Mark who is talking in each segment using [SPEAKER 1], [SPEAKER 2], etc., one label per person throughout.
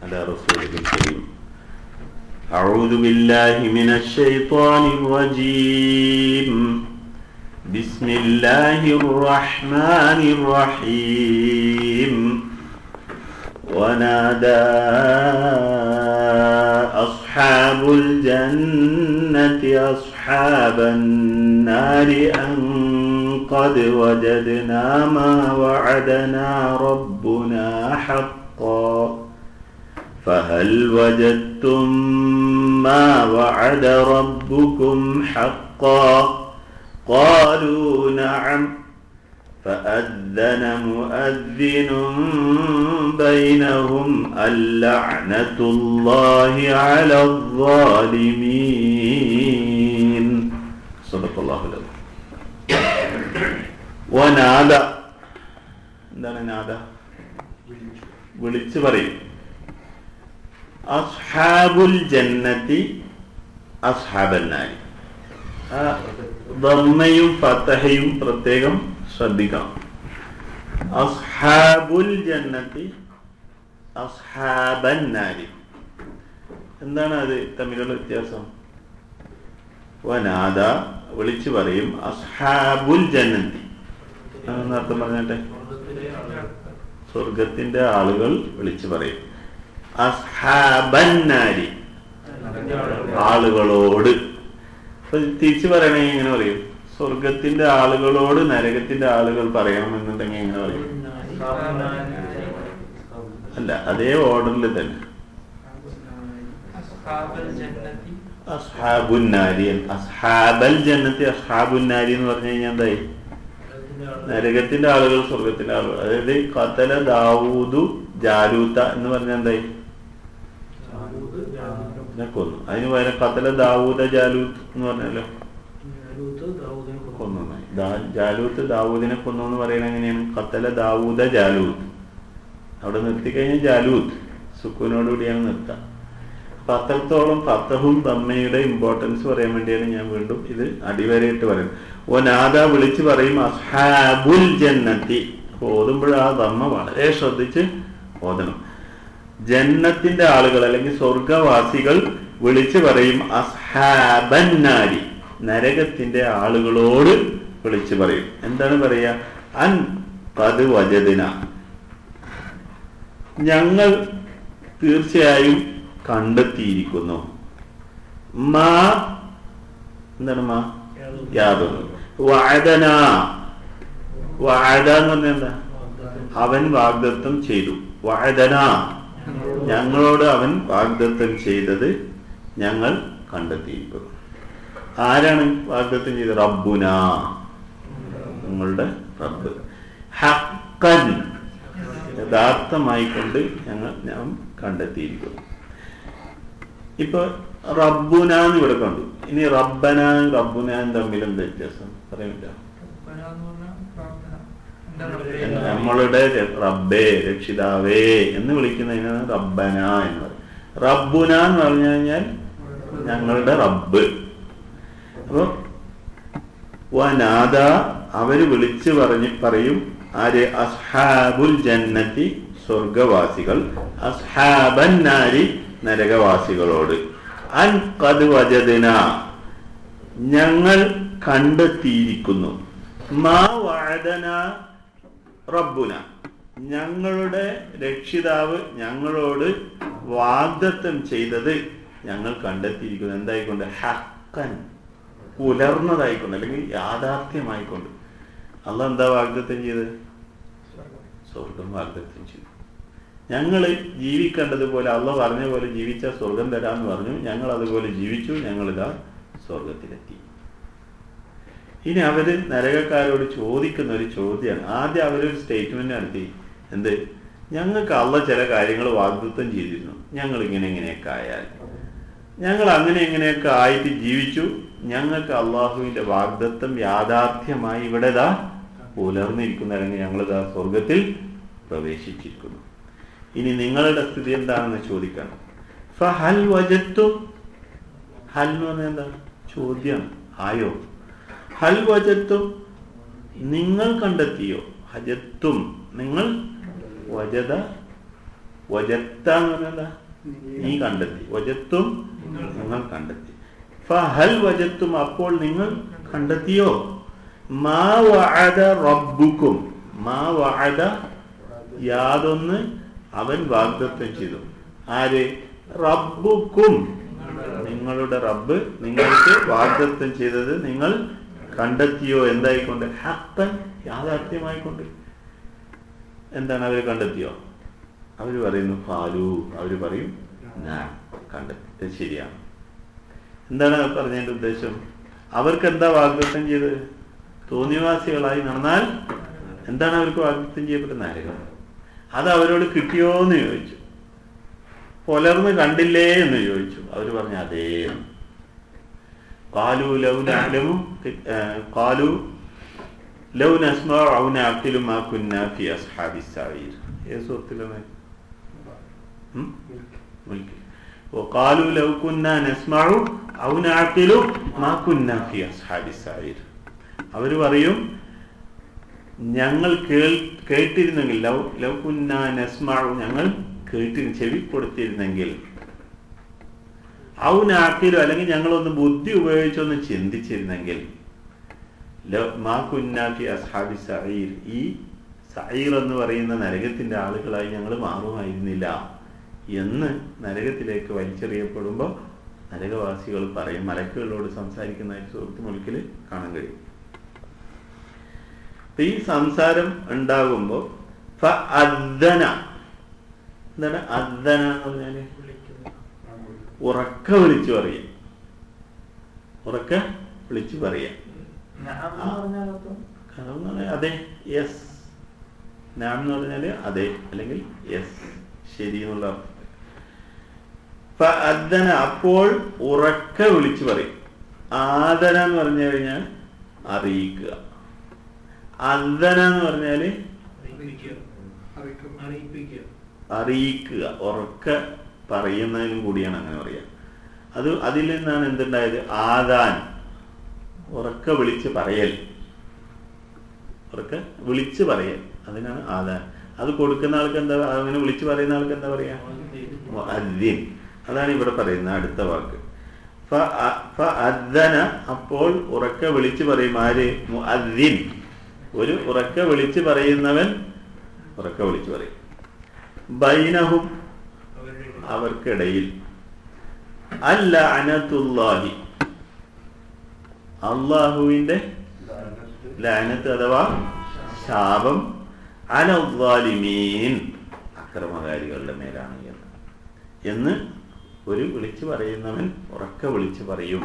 [SPEAKER 1] على رسوله الكريم أعوذ بالله من الشيطان الرجيم بسم الله الرحمن الرحيم ونادى أصحاب الجنة أصحاب النار أن قد وجدنا ما وعدنا ربنا حقا فهل وجدتم ما وعد ربكم حقا قالوا نعم فأذن مؤذن بينهم اللعنة الله على الظالمين صدق الله العظيم വനാദ എന്താണ് നാദ വിളിച്ചു പറയും അസ്ഹാബുൽ ജന്നത്തി അസ്ഹാബന്നായി ആ ദമ്മയും ഫത്തഹയും പ്രത്യേകം ശ്രദ്ധിക്കണം അസ്ഹാബുൽ ജന്നത്തി അസ്ഹാബന്നാരി എന്താണ് അത് തമ്മിലുള്ള വ്യത്യാസം വനാദ വിളിച്ചു പറയും അസ്ഹാബുൽ ജന്നത്തി അതെന്ന് അർത്ഥം പറഞ്ഞാട്ടെ സ്വർഗത്തിന്റെ ആളുകൾ വിളിച്ചു പറയും അസ്ഹാബന്നാരി ആളുകളോട് അപ്പൊ തിരിച്ചു പറയണേ എങ്ങനെ പറയും സ്വർഗത്തിന്റെ ആളുകളോട് നരകത്തിന്റെ ആളുകൾ പറയണമെന്നുണ്ടെങ്കിൽ എങ്ങനെ പറയും അല്ല അതേ ഓർഡറിൽ തന്നെ അസ്ഹാബുന്നാരി അസ്ഹാബൽ ജന്നത്തി അസ്ഹാബുന്നാരി എന്ന് പറഞ്ഞു കഴിഞ്ഞാൽ എന്തായി നരകത്തിന്റെ ആളുകൾ സ്വർഗത്തിന്റെ ആളുകൾ അതായത് കത്തല ദാവൂദു ജാലൂത്ത എന്ന് പറഞ്ഞാൽ എന്തായി ഇതിനെ കൊന്നു അതിന് പകരം കത്തല ദാവൂദ ജാലൂത്ത് എന്ന് പറഞ്ഞല്ലോ കൊന്നു ദാ- ജാലൂത്ത് ദാവൂദിനെ കൊന്നു എന്ന് പറയുന്നത് എങ്ങനെയാണ് കത്തല ദാവൂദ ജാലൂത്ത് അവിടെ നിർത്തി കഴിഞ്ഞാൽ ജാലൂത്ത് സുക്കൂനോടുകൂടിയാണ് നിർത്താം അപ്പൊ അത്രത്തോളം ഫത്തഹും തമ്മയുടെ ഇമ്പോർട്ടൻസ് പറയാൻ വേണ്ടിയാണ് ഞാൻ വീണ്ടും ഇത് അടിവരയിട്ട് പറയുന്നത് ഒനാദ വിളിച്ചു പറയും അസ്ഹാബുൽ ജന്നത്തി അപ്പൊ ഓതുമ്പോൾ ആ തമ്മ വളരെ ശ്രദ്ധിച്ച് ഓതണം ജന്നത്തിന്റെ ആളുകൾ അല്ലെങ്കിൽ സ്വർഗവാസികൾ വിളിച്ചു പറയും അസ്ഹാബന്നാരി നരകത്തിന്റെ ആളുകളോട് വിളിച്ചു പറയും എന്താണ് പറയാ അൻ പത് വജദിന ഞങ്ങൾ തീർച്ചയായും കണ്ടെത്തിയിരിക്കുന്നു മാ എന്താണ് മാ യാതൊന്നു വാഴന വാഴ എന്ന് പറഞ്ഞാൽ എന്താ അവൻ വാഗ്ദത്വം ചെയ്തു വാഴന ഞങ്ങളോട് അവൻ വാഗ്ദത്വം ചെയ്തത് ഞങ്ങൾ കണ്ടെത്തിയിരിക്കുന്നു ആരാണ് വാഗ്ദത്വം ചെയ്തത് റബ്ബുന നിങ്ങളുടെ റബ്ബ് ഹക്കൻ യഥാർത്ഥമായി കൊണ്ട് ഞങ്ങൾ ഞാൻ കണ്ടെത്തിയിരിക്കുന്നു ഇപ്പൊ റബ്ബുന എന്ന് ഇവിടെ കണ്ടു ഇനി റബ്ബന റബ്ബുന തമ്മിൽ എന്താ വ്യത്യാസം പറയുന്നില്ല നമ്മളുടെ റബ്ബേ രക്ഷിതാവേ എന്ന് വിളിക്കുന്നതിനാണ് റബ്ബന എന്ന് പറയും റബ്ബുന എന്ന് പറഞ്ഞു കഴിഞ്ഞാൽ ഞങ്ങളുടെ റബ്ബ് അപ്പൊ വനാദ അവര് വിളിച്ചു പറഞ്ഞ് പറയും ആര് അസ്ഹാബുൽ ജന്നത്തി സ്വർഗവാസികൾ അസ്ഹാബന്നാരി നരകവാസികളോട് അൻ കത് വജദിന ഞങ്ങൾ കണ്ടെത്തിയിരിക്കുന്നു മാ വാഴന റബ്ബുന ഞങ്ങളുടെ രക്ഷിതാവ് ഞങ്ങളോട് വാഗ്ദത്തം ചെയ്തത് ഞങ്ങൾ കണ്ടെത്തിയിരിക്കുന്നു എന്തായിക്കൊണ്ട് ഹക്കൻ പുലർന്നതായിക്കൊണ്ട് അല്ലെങ്കിൽ യാഥാർത്ഥ്യമായിക്കൊണ്ട് അല്ല എന്താ വാഗ്ദത്തം ചെയ്തത് സ്വർഗം വാഗ്ദത്തം ചെയ്തു ഞങ്ങൾ ജീവിക്കേണ്ടതുപോലെ അള്ള പറഞ്ഞ പോലെ ജീവിച്ച സ്വർഗം തരാന്ന് പറഞ്ഞു ഞങ്ങൾ അതുപോലെ ജീവിച്ചു ഞങ്ങളിതാ സ്വർഗത്തിലെത്തി ഇനി അവര് നരകക്കാരോട് ചോദിക്കുന്ന ഒരു ചോദ്യമാണ് ആദ്യം അവരൊരു സ്റ്റേറ്റ്മെന്റ് നടത്തി എന്ത് ഞങ്ങൾക്ക് അള്ള ചില കാര്യങ്ങൾ വാഗ്ദത്വം ചെയ്തിരുന്നു ഞങ്ങൾ ഇങ്ങനെ ഇങ്ങനെയൊക്കെ ആയാൽ ഞങ്ങൾ അങ്ങനെ ഇങ്ങനെയൊക്കെ ആയിട്ട് ജീവിച്ചു ഞങ്ങൾക്ക് അള്ളാഹുവിന്റെ വാഗ്ദത്വം യാഥാർത്ഥ്യമായി ഇവിടെ ദാ പുലർന്നിരിക്കുന്ന അല്ലെങ്കിൽ ഞങ്ങളിതാ സ്വർഗത്തിൽ പ്രവേശിച്ചിരിക്കുന്നു ഇനി നിങ്ങളുടെ സ്ഥിതി എന്താണെന്ന് ചോദിക്കണം ഫഹൽ വജത്തും ഹൽ എന്ന് പറഞ്ഞാൽ എന്താ ചോദ്യം ആയോ ഹൽ വജത്തും നിങ്ങൾ കണ്ടെത്തിയോ ഹജത്തും നിങ്ങൾ വജത വജത്ത എന്ന് പറഞ്ഞാൽ നീ കണ്ടെത്തി വജത്തും നിങ്ങൾ കണ്ടെത്തി ഫഹൽ വജത്തും അപ്പോൾ നിങ്ങൾ കണ്ടെത്തിയോ മാ വഅദ റബ്ബുക്കും മാ വഅദ യാതൊന്ന് അവൻ വാഗ്ദത്വം ചെയ്തു ആര് റബ്ബുക്കും നിങ്ങളുടെ റബ്ബ് നിങ്ങൾക്ക് വാഗ്ദത്വം ചെയ്തത് നിങ്ങൾ കണ്ടെത്തിയോ എന്തായിക്കൊണ്ട് ഹക്കൻ യാഥാർത്ഥ്യമായിക്കൊണ്ട് എന്താണ് അവർ കണ്ടെത്തിയോ അവർ പറയുന്നു ഫാലു അവർ പറയും ഞാൻ കണ്ടെത്തി ഇത് ശരിയാണ് എന്താണ് പറഞ്ഞതിന്റെ ഉദ്ദേശം അവർക്ക് എന്താ വാഗ്ദത്തം ചെയ്തത് തോന്നിവാസികളായി നടന്നാൽ എന്താണ് അവർക്ക് വാഗ്ദത്തം ചെയ്യപ്പെട്ട നരകം അത് അവരോട് കിട്ടിയോ എന്ന് ചോദിച്ചു പുലർന്ന് കണ്ടില്ലേ എന്ന് ചോദിച്ചു അവർ പറഞ്ഞു അതേ കാലു ലൗ നഅലമു കാലു ലൗ നസ്മഉ ഔ നഅഖിലു മാ കുന്നാ ഫി അസ്ഹാബി സഈർ ഏത് സൂറത്തിലാണ് ഉം? മുൽക്ക് وقالوا لو كنا نسمع أو نعقل ما كنا في أصحاب السعير അവർ പറയും ഞങ്ങൾ കേൾ കേട്ടിരുന്നെങ്കിൽ ലൗ ലൗ കുന്ന നസ്മാഉ ഞങ്ങൾ കേട്ടി ചെവി കൊടുത്തിരുന്നെങ്കിൽ ഔനാക്കിലോ അല്ലെങ്കിൽ ഞങ്ങളൊന്ന് ബുദ്ധി ഉപയോഗിച്ചൊന്ന് ചിന്തിച്ചിരുന്നെങ്കിൽ ലൗ- മാ കുന്നാഫി അസ്ഹാബി സഈർ ഈ സഈർ എന്ന് പറയുന്ന നരകത്തിന്റെ ആളുകളായി ഞങ്ങൾ മാറുമായിരുന്നില്ല എന്ന് നരകത്തിലേക്ക് വലിച്ചെറിയപ്പെടുമ്പോൾ നരകവാസികൾ പറയും മലക്കുകളോട് സംസാരിക്കുന്നതായിട്ട് സുഹൃത്ത് മുൽക്കിൽ കാണാൻ കഴിയും അപ്പൊ ഈ സംസാരം ഉണ്ടാകുമ്പോ ഫ അദ്ദന എന്താണ് അദ്ദന എന്ന് പറഞ്ഞാല് ഉറക്ക വിളിച്ചു പറയാം ഉറക്ക വിളിച്ചു പറയാം കാരണം എന്ന് പറഞ്ഞാൽ അതെ യെസ് നാം എന്ന് പറഞ്ഞാല് അതെ അല്ലെങ്കിൽ യെസ് ശരി എന്നുള്ള അർത്ഥം അദ്ദന അപ്പോൾ ഉറക്ക വിളിച്ചു പറയും ആദന എന്ന് പറഞ്ഞു കഴിഞ്ഞാൽ അറിയിക്കുക അദ്ദന എന്ന് പറഞ്ഞാല് അറിയിക്കുക ഉറക്ക പറയുന്നതിനും കൂടിയാണ് അങ്ങനെ പറയുക അത് അതിൽ നിന്നാണ് എന്തുണ്ടായത് ആദാൻ ഉറക്ക വിളിച്ച് പറയൽ ഉറക്ക വിളിച്ച് പറയൽ അതിനാണ് ആദാൻ അത് കൊടുക്കുന്ന ആൾക്ക് എന്താ അങ്ങനെ വിളിച്ച് പറയുന്ന ആൾക്ക് എന്താ പറയാ മുഅദ്ദിൻ അതാണ് ഇവിടെ പറയുന്ന അടുത്ത വാക്ക് ഫ- അ- ഫ അദ്ദന അപ്പോൾ ഉറക്ക വിളിച്ച് പറയും ആര് മുഅദ്ദിൻ ഒരു ഉറക്ക വിളിച്ച് പറയുന്നവൻ ഉറക്ക വിളിച്ച് പറയും ബൈനഹും അവർക്കിടയിൽ അല്ല അനത്തുല്ലാഹി അള്ളാഹുവിന്റെ ലാനത്ത് അഥവാ ശാപം അനൗവാലിമീൻ അക്രമകാരികളുടെ മേലാണ് എന്ന് എന്ന് ഒരു വിളിച്ചു പറയുന്നവൻ ഉറക്ക വിളിച്ചു പറയും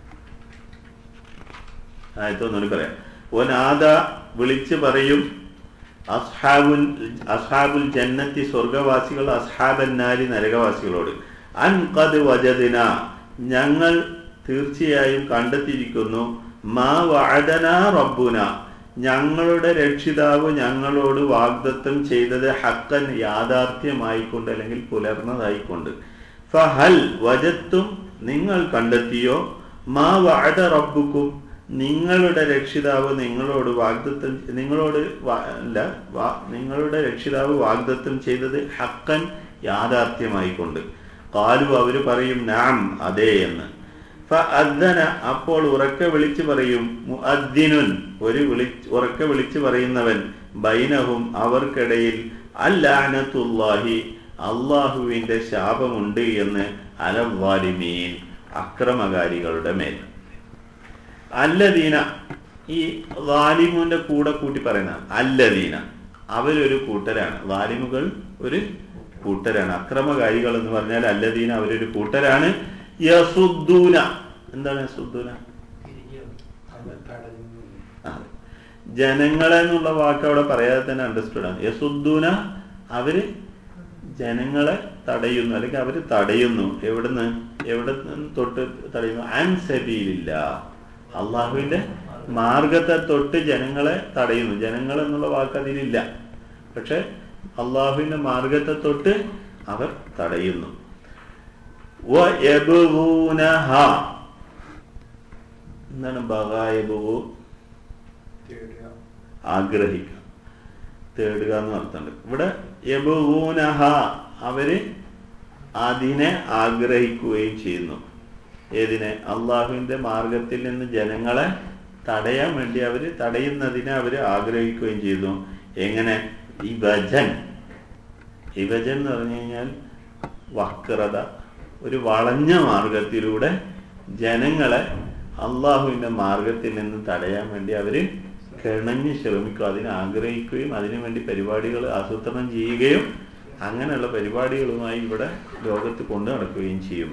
[SPEAKER 1] ആയത്തൊന്നുകൂടി പറയാം ഒനാദ വിളിച്ചു പറയും അസ്ഹാബുൽ അസ്ഹാബുൽ ജന്നത്തി സ്വർഗവാസികൾ അസ്ഹാബൻ നാരി നരകവാസികളോട് അൻ ഖദ് വജദിന ഞങ്ങൾ തീർച്ചയായും കണ്ടെത്തിയിരിക്കുന്നു മാ വഅദന റബ്ബുന ഞങ്ങളുടെ രക്ഷിതാവ് ഞങ്ങളോട് വാഗ്ദത്തം ചെയ്തത് ഹക്കൻ യാഥാർത്ഥ്യമായിക്കൊണ്ട് അല്ലെങ്കിൽ പുലർന്നതായിക്കൊണ്ട് ഫഹൽ വജത്തും നിങ്ങൾ കണ്ടെത്തിയോ മാ വഅദ റബ്ബുക്കും നിങ്ങളുടെ രക്ഷിതാവ് നിങ്ങളോട് വാഗ്ദത്തം നിങ്ങളോട് വാ- അല്ല വാ- നിങ്ങളുടെ രക്ഷിതാവ് വാഗ്ദത്തം ചെയ്തത് ഹക്കൻ യാഥാർത്ഥ്യമായിക്കൊണ്ട് കാലു അവര് പറയും നാം അതെ എന്ന് ഫഅദ്ദന അപ്പോൾ ഉറക്കെ വിളിച്ചു പറയും മുഅദ്ദിനുൻ ഒരു വിളി ഉറക്കെ വിളിച്ചു പറയുന്നവൻ ബൈനഹും അവർക്കിടയിൽ അല്ലാനത്തുല്ലാഹി അള്ളാഹുവിന്റെ ശാപമുണ്ട് എന്ന് അലവാലിമീൻ അക്രമകാരികളുടെ മേൽ അല്ലദീന ഈ വാലിമുന്റെ കൂടെ കൂട്ടി പറയുന്ന അല്ലദീന അവരൊരു കൂട്ടരാണ് വാലിമുകൾ ഒരു കൂട്ടരാണ് അക്രമകാരികൾ എന്ന് പറഞ്ഞാൽ അല്ലദീന അവരൊരു കൂട്ടരാണ് യസുദ്ദൂന എന്താണ് യസുദ്ദൂന ആ. ജനങ്ങളെ എന്നുള്ള വാക്ക് അവിടെ പറയാതെ തന്നെ അണ്ടർസ്റ്റുഡ് ആണ് യസുദ്ദൂന അവര് ജനങ്ങളെ തടയുന്നു അല്ലെങ്കിൽ അവര് തടയുന്നു എവിടുന്ന് എവിടെ നിന്ന് തൊട്ട് തടയുന്നു അൻസബീലില്ല അള്ളാഹുവിന്റെ മാർഗത്തെ തൊട്ട് ജനങ്ങളെ തടയുന്നു ജനങ്ങൾ എന്നുള്ള വാക്ക് അതിലില്ല പക്ഷെ അള്ളാഹുവിന്റെ മാർഗത്തെ തൊട്ട് അവർ തടയുന്നു വയബ്ഗൂനഹ. എന്താണ് ബഗായബു ആഗ്രഹിക്കുക തേടുക എന്ന് അർത്ഥമുണ്ട് ഇവിടെ യബൂനഹ അവര് അതിനെ ആഗ്രഹിക്കുകയും ചെയ്യുന്നു ഏതിനെ അള്ളാഹുവിന്റെ മാർഗത്തിൽ നിന്ന് ജനങ്ങളെ തടയാൻ വേണ്ടി അവര് തടയുന്നതിനെ അവര് ആഗ്രഹിക്കുകയും ചെയ്യുന്നു എങ്ങനെ വിഭജൻ വിഭജൻ എന്ന് പറഞ്ഞു കഴിഞ്ഞാൽ വക്രത ഒരു വളഞ്ഞ മാർഗത്തിലൂടെ ജനങ്ങളെ അള്ളാഹുവിന്റെ മാർഗത്തിൽ നിന്ന് തടയാൻ വേണ്ടി അവര് കിണഞ്ഞ് ശ്രമിക്കും അതിനെ ആഗ്രഹിക്കുകയും അതിനുവേണ്ടി പരിപാടികൾ ആസൂത്രണം ചെയ്യുകയും അങ്ങനെയുള്ള പരിപാടികളുമായി ഇവിടെ ലോകത്ത് കൊണ്ടു നടക്കുകയും ചെയ്യും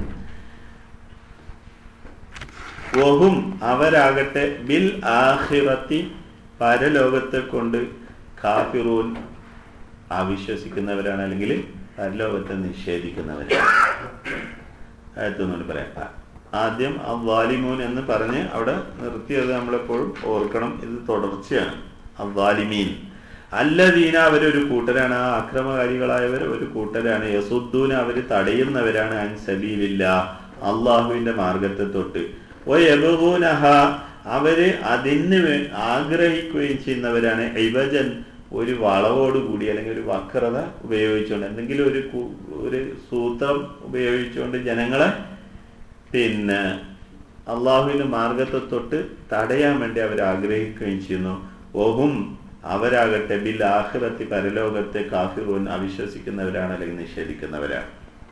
[SPEAKER 1] വഹും അവരാകട്ടെ ബിൽ ആഹിറത്തി പരലോകത്തെ കൊണ്ട് കാഫിറൂൻ അവിശ്വസിക്കുന്നവരാണ് അല്ലെങ്കിൽ പരലോകത്തെ നിഷേധിക്കുന്നവരാണ് അടുത്തൊന്നുകൂടി പറയാം ആദ്യം അവ്വാലിമൂൻ എന്ന് പറഞ്ഞ് അവിടെ നിർത്തിയത് നമ്മളെപ്പോഴും ഓർക്കണം ഇത് തുടർച്ചയാണ് അവ്വാലിമീൻ അല്ലദീന അവരൊരു കൂട്ടരാണ് ആ അക്രമകാരികളായവർ ഒരു കൂട്ടരാണ് യസുദ്ദൂന അവർ തടയുന്നവരാണ് അൻസബീലില്ല അള്ളാഹുവിന്റെ മാർഗത്തെ തൊട്ട് ഓ യബൂനഹ അവര് അതിന് വേ- ആഗ്രഹിക്കുകയും ചെയ്യുന്നവരാണ് ഇവജൻ ഒരു വളവോടുകൂടി അല്ലെങ്കിൽ ഒരു വക്രത ഉപയോഗിച്ചുകൊണ്ട് എന്തെങ്കിലും ഒരു കു- ഒരു സൂത്രം ഉപയോഗിച്ചുകൊണ്ട് ജനങ്ങളെ പിന്നെ അള്ളാഹുവിന്റെ മാർഗത്തെ തൊട്ട് തടയാൻ വേണ്ടി അവർ ആഗ്രഹിക്കുകയും ചെയ്യുന്നു ഓഹും അവരാകട്ടെ ബിൽ ആഖിറത്തി പരലോകത്തെ കാഫിറൂൻ അവിശ്വസിക്കുന്നവരാണ് അല്ലെങ്കിൽ നിഷേധിക്കുന്നവരാണ്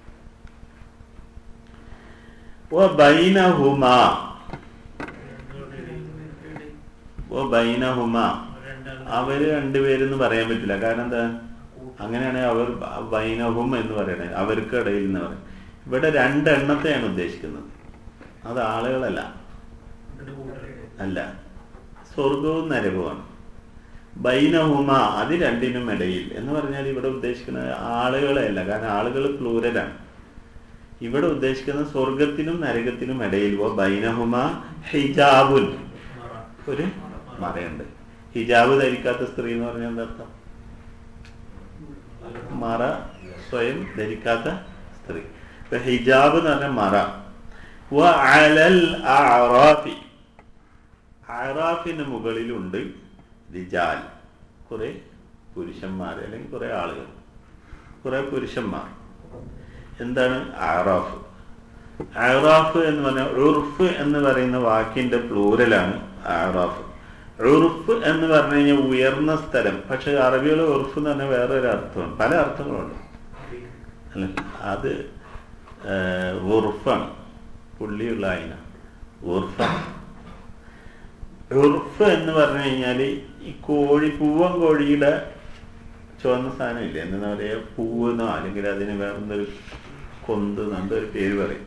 [SPEAKER 1] ഓ ബൈനഹുമ ഓ ബൈനഹുമ അവര് രണ്ടുപേരെന്ന് പറയാൻ പറ്റില്ല കാരണം എന്താ അങ്ങനെയാണെങ്കിൽ അവർ ബൈനഹും എന്ന് പറയണേ അവർക്ക് ഇടയിൽ എന്ന് പറയും ഇവിടെ രണ്ടെണ്ണത്തെയാണ് ഉദ്ദേശിക്കുന്നത് അത് ആളുകളല്ല അല്ല സ്വർഗവും നരകവുമാണ് ബൈനഹുമ അത് രണ്ടിനും ഇടയിൽ എന്ന് പറഞ്ഞാൽ ഇവിടെ ഉദ്ദേശിക്കുന്നത് ആളുകളെ അല്ല കാരണം ആളുകൾ പ്ലൂരലാണ് ഇവിടെ ഉദ്ദേശിക്കുന്നത് സ്വർഗത്തിനും നരകത്തിനും ഇടയിൽ ഓ ബൈനഹുമ ഹിജാബുൻ ഒരു മറയുണ്ട് ഹിജാബ് ധരിക്കാത്ത സ്ത്രീ എന്ന് പറഞ്ഞാൽ എന്താ അർത്ഥം മറ സ്വയം ധരിക്കാത്ത സ്ത്രീ ഇപ്പൊ ഹിജാബ് എന്ന് പറഞ്ഞ മറ വ അലൽ അഅറാഫി അറാഫിന് മുകളിലുണ്ട് റിജാൽ കുറെ പുരുഷന്മാർ അല്ലെങ്കിൽ കുറെ ആളുകൾ കുറെ പുരുഷന്മാർ എന്താണ് അറാഫ് അറാഫ് എന്ന് പറഞ്ഞാൽ ഉർഫ് എന്ന് പറയുന്ന വാക്കിന്റെ പ്ലൂരലാണ് അറാഫ് ഉറുഫ് എന്ന് പറഞ്ഞു കഴിഞ്ഞാൽ ഉയർന്ന സ്ഥലം പക്ഷെ അറബികൾ ഉറുഫ് എന്ന് പറഞ്ഞാൽ വേറൊരു അർത്ഥമാണ് പല അർത്ഥങ്ങളുണ്ട് അല്ല അത് ഉറുഫാണ് പുള്ളിയുള്ള അതിന ഉറുഫാണ് ഉറുഫ് എന്ന് പറഞ്ഞു കഴിഞ്ഞാല് ഈ കോഴി പൂവൻ കോഴിയുടെ ചുവന്ന സാധനം ഇല്ലേ എന്താ പറയാ പൂവെന്നോ അല്ലെങ്കിൽ അതിന് വേറെന്തൊരു കൊന്ത് എന്തൊരു പേര് പറയും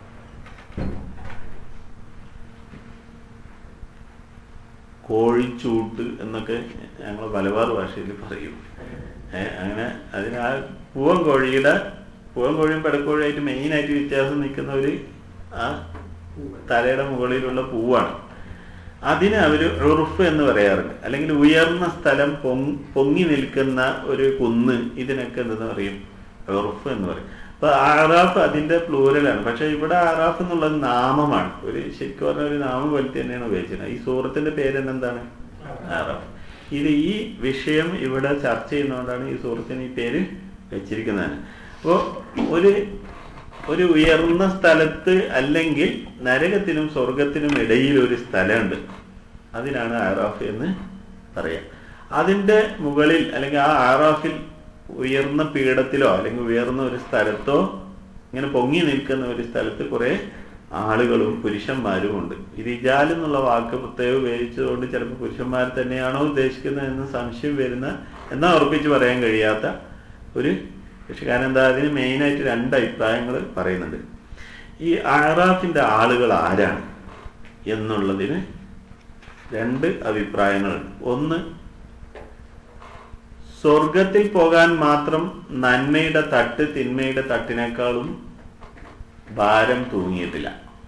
[SPEAKER 1] കോഴിച്ചൂട്ട് എന്നൊക്കെ ഞങ്ങൾ മലബാർ ഭാഷയിൽ പറയും ഏഹ് അങ്ങനെ അതിന് ആ പൂവൻ കോഴിയുടെ പൂവൻ കോഴിയും പെടക്കോഴിയായിട്ട് മെയിനായിട്ട് വ്യത്യാസം നിൽക്കുന്ന ഒരു ആ തലയുടെ മുകളിലുള്ള പൂവാണ് അതിന് അവര് ഉറുഫ് എന്ന് പറയാറുണ്ട് അല്ലെങ്കിൽ ഉയർന്ന സ്ഥലം പൊങ് പൊങ്ങി നിൽക്കുന്ന ഒരു കുന്ന് ഇതിനൊക്കെ എന്തെന്ന് പറയും ഉറുഫ് എന്ന് പറയും അപ്പൊ ആറാഫ് അതിന്റെ പ്ലൂരലാണ് പക്ഷെ ഇവിടെ ആറാഫ് എന്നുള്ളത് നാമമാണ് ഒരു ശരിക്കും പറഞ്ഞ ഒരു നാമം പോലെ തന്നെയാണ് ഉപയോഗിച്ചത് ഈ സൂറത്തിന്റെ പേര് തന്നെ എന്താണ് ആറാഫ് ഇത് ഈ വിഷയം ഇവിടെ ചർച്ച ചെയ്യുന്നതുകൊണ്ടാണ് ഈ സൂറത്തിന് ഈ പേര് വെച്ചിരിക്കുന്നത് അപ്പോ ഒരു ഒരു ഉയർന്ന സ്ഥലത്ത് അല്ലെങ്കിൽ നരകത്തിനും സ്വർഗത്തിനും ഇടയിൽ ഒരു സ്ഥലമുണ്ട് അതിനാണ് ആറാഫ് എന്ന് പറയാം അതിന്റെ മുകളിൽ അല്ലെങ്കിൽ ആ ആറാഫിൽ ഉയർന്ന പീഠത്തിലോ അല്ലെങ്കിൽ ഉയർന്ന ഒരു സ്ഥലത്തോ ഇങ്ങനെ പൊങ്ങി നിൽക്കുന്ന ഒരു സ്ഥലത്ത് കുറെ ആളുകളും പുരുഷന്മാരും ഉണ്ട് ഈ റിജാൽ എന്നുള്ള വാക്ക് പ്രത്യേകം ഉപയോഗിച്ചതുകൊണ്ട് ചിലപ്പോൾ പുരുഷന്മാർ തന്നെയാണോ ഉദ്ദേശിക്കുന്നത് എന്ന് സംശയം വരുന്ന എന്നാ ഉറപ്പിച്ച് പറയാൻ കഴിയാത്ത ഒരു പക്ഷെ കാരണം എന്താ അതിന് മെയിനായിട്ട് രണ്ട് അഭിപ്രായങ്ങൾ പറയുന്നുണ്ട് ഈ ആറാഫിന്റെ ആളുകൾ ആരാണ് എന്നുള്ളതിന് രണ്ട് അഭിപ്രായങ്ങളുണ്ട് ഒന്ന് സ്വർഗത്തിൽ പോകാൻ മാത്രം നന്മയുടെ തട്ട് തിന്മയുടെ തട്ടിനേക്കാളും ഭാരം തൂങ്ങിയിട്ടില്ല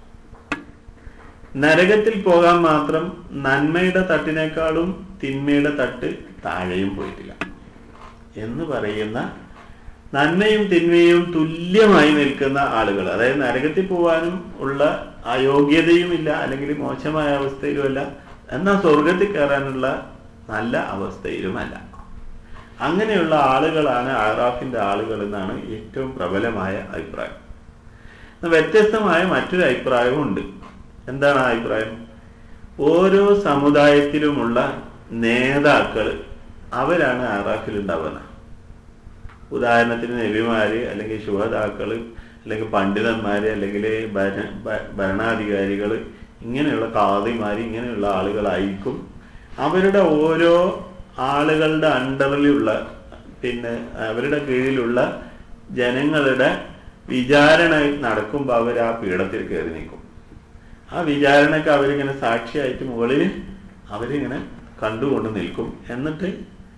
[SPEAKER 1] നരകത്തിൽ പോകാൻ മാത്രം നന്മയുടെ തട്ടിനേക്കാളും തിന്മയുടെ തട്ട് താഴെയും പോയിട്ടില്ല എന്ന് പറയുന്ന നന്മയും തിന്മയും തുല്യമായി നിൽക്കുന്ന ആളുകൾ അതായത് നരകത്തിൽ പോകാനും ഉള്ള അയോഗ്യതയുമില്ല അല്ലെങ്കിൽ മോശമായ അവസ്ഥയിലുമല്ല എന്നാൽ സ്വർഗത്തിൽ കയറാനുള്ള നല്ല അവസ്ഥയിലുമല്ല അങ്ങനെയുള്ള ആളുകളാണ് ആറാഫിന്റെ ആളുകൾ എന്നാണ് ഏറ്റവും പ്രബലമായ അഭിപ്രായം എന്നാൽ വ്യത്യസ്തമായ മറ്റൊരു അഭിപ്രായവും ഉണ്ട് എന്താണ് ആ അഭിപ്രായം ഓരോ സമുദായത്തിലുമുള്ള നേതാക്കൾ അവരാണ് ആറാഫിൽ ഉണ്ടാവുന്നത് ഉദാഹരണത്തിന് നബിമാര് അല്ലെങ്കിൽ ശുഹതാക്കള് അല്ലെങ്കിൽ പണ്ഡിതന്മാര് അല്ലെങ്കിൽ ഭര- ഭ- ഭരണാധികാരികള് ഇങ്ങനെയുള്ള കാതിമാര് ഇങ്ങനെയുള്ള ആളുകളായിരിക്കും അവരുടെ ഓരോ ആളുകളുടെ അണ്ടറിലുള്ള പിന്നെ അവരുടെ കീഴിലുള്ള ജനങ്ങളുടെ വിചാരണ നടക്കുമ്പോൾ അവർ ആ പീഠത്തിൽ കയറി നിൽക്കും ആ വിചാരണക്ക് അവരിങ്ങനെ സാക്ഷിയായിട്ട് മുകളിൽ അവരിങ്ങനെ കണ്ടുകൊണ്ട് നിൽക്കും എന്നിട്ട്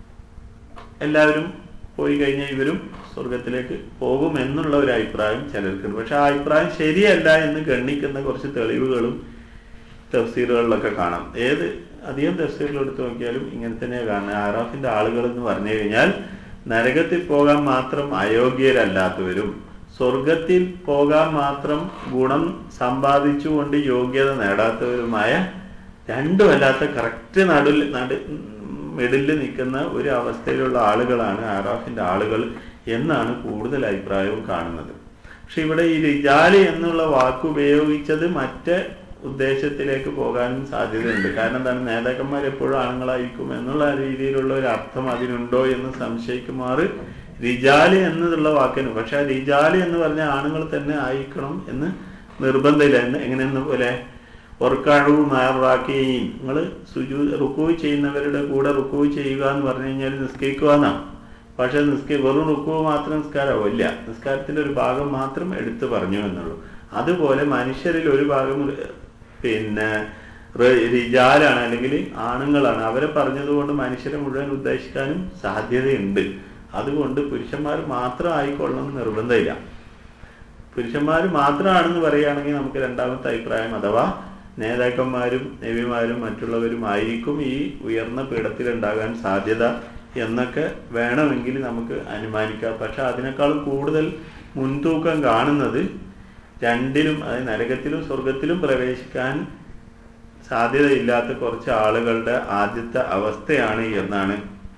[SPEAKER 1] എല്ലാവരും പോയി കഴിഞ്ഞാൽ ഇവരും സ്വർഗത്തിലേക്ക് പോകും എന്നുള്ള ഒരു അഭിപ്രായം ചിലർക്കുണ്ട് പക്ഷെ ആ അഭിപ്രായം ശരിയല്ല എന്ന് ഗണ്ണിക്കുന്ന കുറച്ച് തെളിവുകളും തഫ്സീറുകളിലൊക്കെ കാണാം ഏത് അധികം തഫ്സീറുകൾ എടുത്തു നോക്കിയാലും ഇങ്ങനെ തന്നെ കാണാം ആറാഫിന്റെ ആളുകൾ എന്ന് പറഞ്ഞു കഴിഞ്ഞാൽ നരകത്തിൽ പോകാൻ മാത്രം അയോഗ്യരല്ലാത്തവരും സ്വർഗത്തിൽ പോകാൻ മാത്രം ഗുണം സമ്പാദിച്ചുകൊണ്ട് യോഗ്യത നേടാത്തവരുമായ രണ്ടും അല്ലാത്ത കറക്റ്റ് നടുൽ നടു മിഡിൽ നിൽക്കുന്ന ഒരു അവസ്ഥയിലുള്ള ആളുകളാണ് ആറാഫിന്റെ ആളുകൾ എന്നാണ് കൂടുതൽ അഭിപ്രായവും കാണുന്നത് പക്ഷെ ഇവിടെ ഈ റിജാലി എന്നുള്ള വാക്ക് ഉപയോഗിച്ചത് മറ്റ് ഉദ്ദേശത്തിലേക്ക് പോകാനും സാധ്യതയുണ്ട് കാരണം എന്താണ് നേതാക്കന്മാർ എപ്പോഴും ആണുങ്ങളായിരിക്കും എന്നുള്ള രീതിയിലുള്ള ഒരു അർത്ഥം അതിനുണ്ടോ എന്ന് സംശയിക്കുമാറ് റിജാലി എന്നുള്ള വാക്കിന് പക്ഷെ ആ റിജാലി എന്ന് പറഞ്ഞ ആണുങ്ങൾ തന്നെ ആയിരിക്കണം എന്ന് നിർബന്ധമില്ല എന്ന് എങ്ങനെയെന്ന് പോലെ ഒർക്കാഴവും നാറാക്കുകയും നിങ്ങൾ സുജു റുക്കൂ ചെയ്യുന്നവരുടെ കൂടെ റുക്കൂ ചെയ്യുക എന്ന് പറഞ്ഞു കഴിഞ്ഞാൽ നിസ്കരിക്കുക എന്നാണ് പക്ഷെ നിസ്ക വെറും റുക്കൂ മാത്രം നിസ്കാരമാവില്ല നിസ്കാരത്തിന്റെ ഒരു ഭാഗം മാത്രം എടുത്തു പറഞ്ഞു എന്നുള്ളൂ അതുപോലെ മനുഷ്യരിൽ ഒരു ഭാഗം പിന്നെ റി- റിജാലാണ് അല്ലെങ്കിൽ ആണുങ്ങളാണ് അവരെ പറഞ്ഞതുകൊണ്ട് മനുഷ്യരെ മുഴുവൻ ഉദ്ദേശിക്കാനും സാധ്യതയുണ്ട് അതുകൊണ്ട് പുരുഷന്മാർ മാത്രം ആയിക്കൊള്ളണം എന്ന് നിർബന്ധമില്ല പുരുഷന്മാർ മാത്രമാണെന്ന് പറയുകയാണെങ്കിൽ നമുക്ക് രണ്ടാമത്തെ അഭിപ്രായം അഥവാ നേതാക്കന്മാരും നബിമാരും മറ്റുള്ളവരും ആയിരിക്കും ഈ ഉയർന്ന പീഠത്തിൽ ഉണ്ടാകാൻ സാധ്യത എന്നൊക്കെ വേണമെങ്കിൽ നമുക്ക് അനുമാനിക്കാം പക്ഷെ അതിനേക്കാളും കൂടുതൽ മുൻതൂക്കം കാണുന്നത് രണ്ടിലും അതായത് നരകത്തിലും സ്വർഗത്തിലും പ്രവേശിക്കാൻ സാധ്യതയില്ലാത്ത കുറച്ച് ആളുകളുടെ ആദ്യത്തെ അവസ്ഥയാണ് എന്നാണ്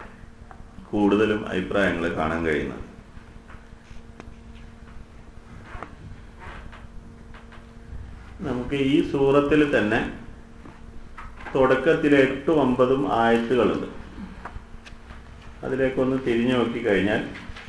[SPEAKER 1] കൂടുതലും അഭിപ്രായങ്ങൾ കാണാൻ കഴിയുന്നത് നമുക്ക് ഈ സൂറത്തിൽ തന്നെ തുടക്കത്തിൽ എട്ടും ഒമ്പതും ആയത്തുകളുണ്ട് അതിലേക്കൊന്ന് തിരിഞ്ഞു നോക്കി കഴിഞ്ഞാൽ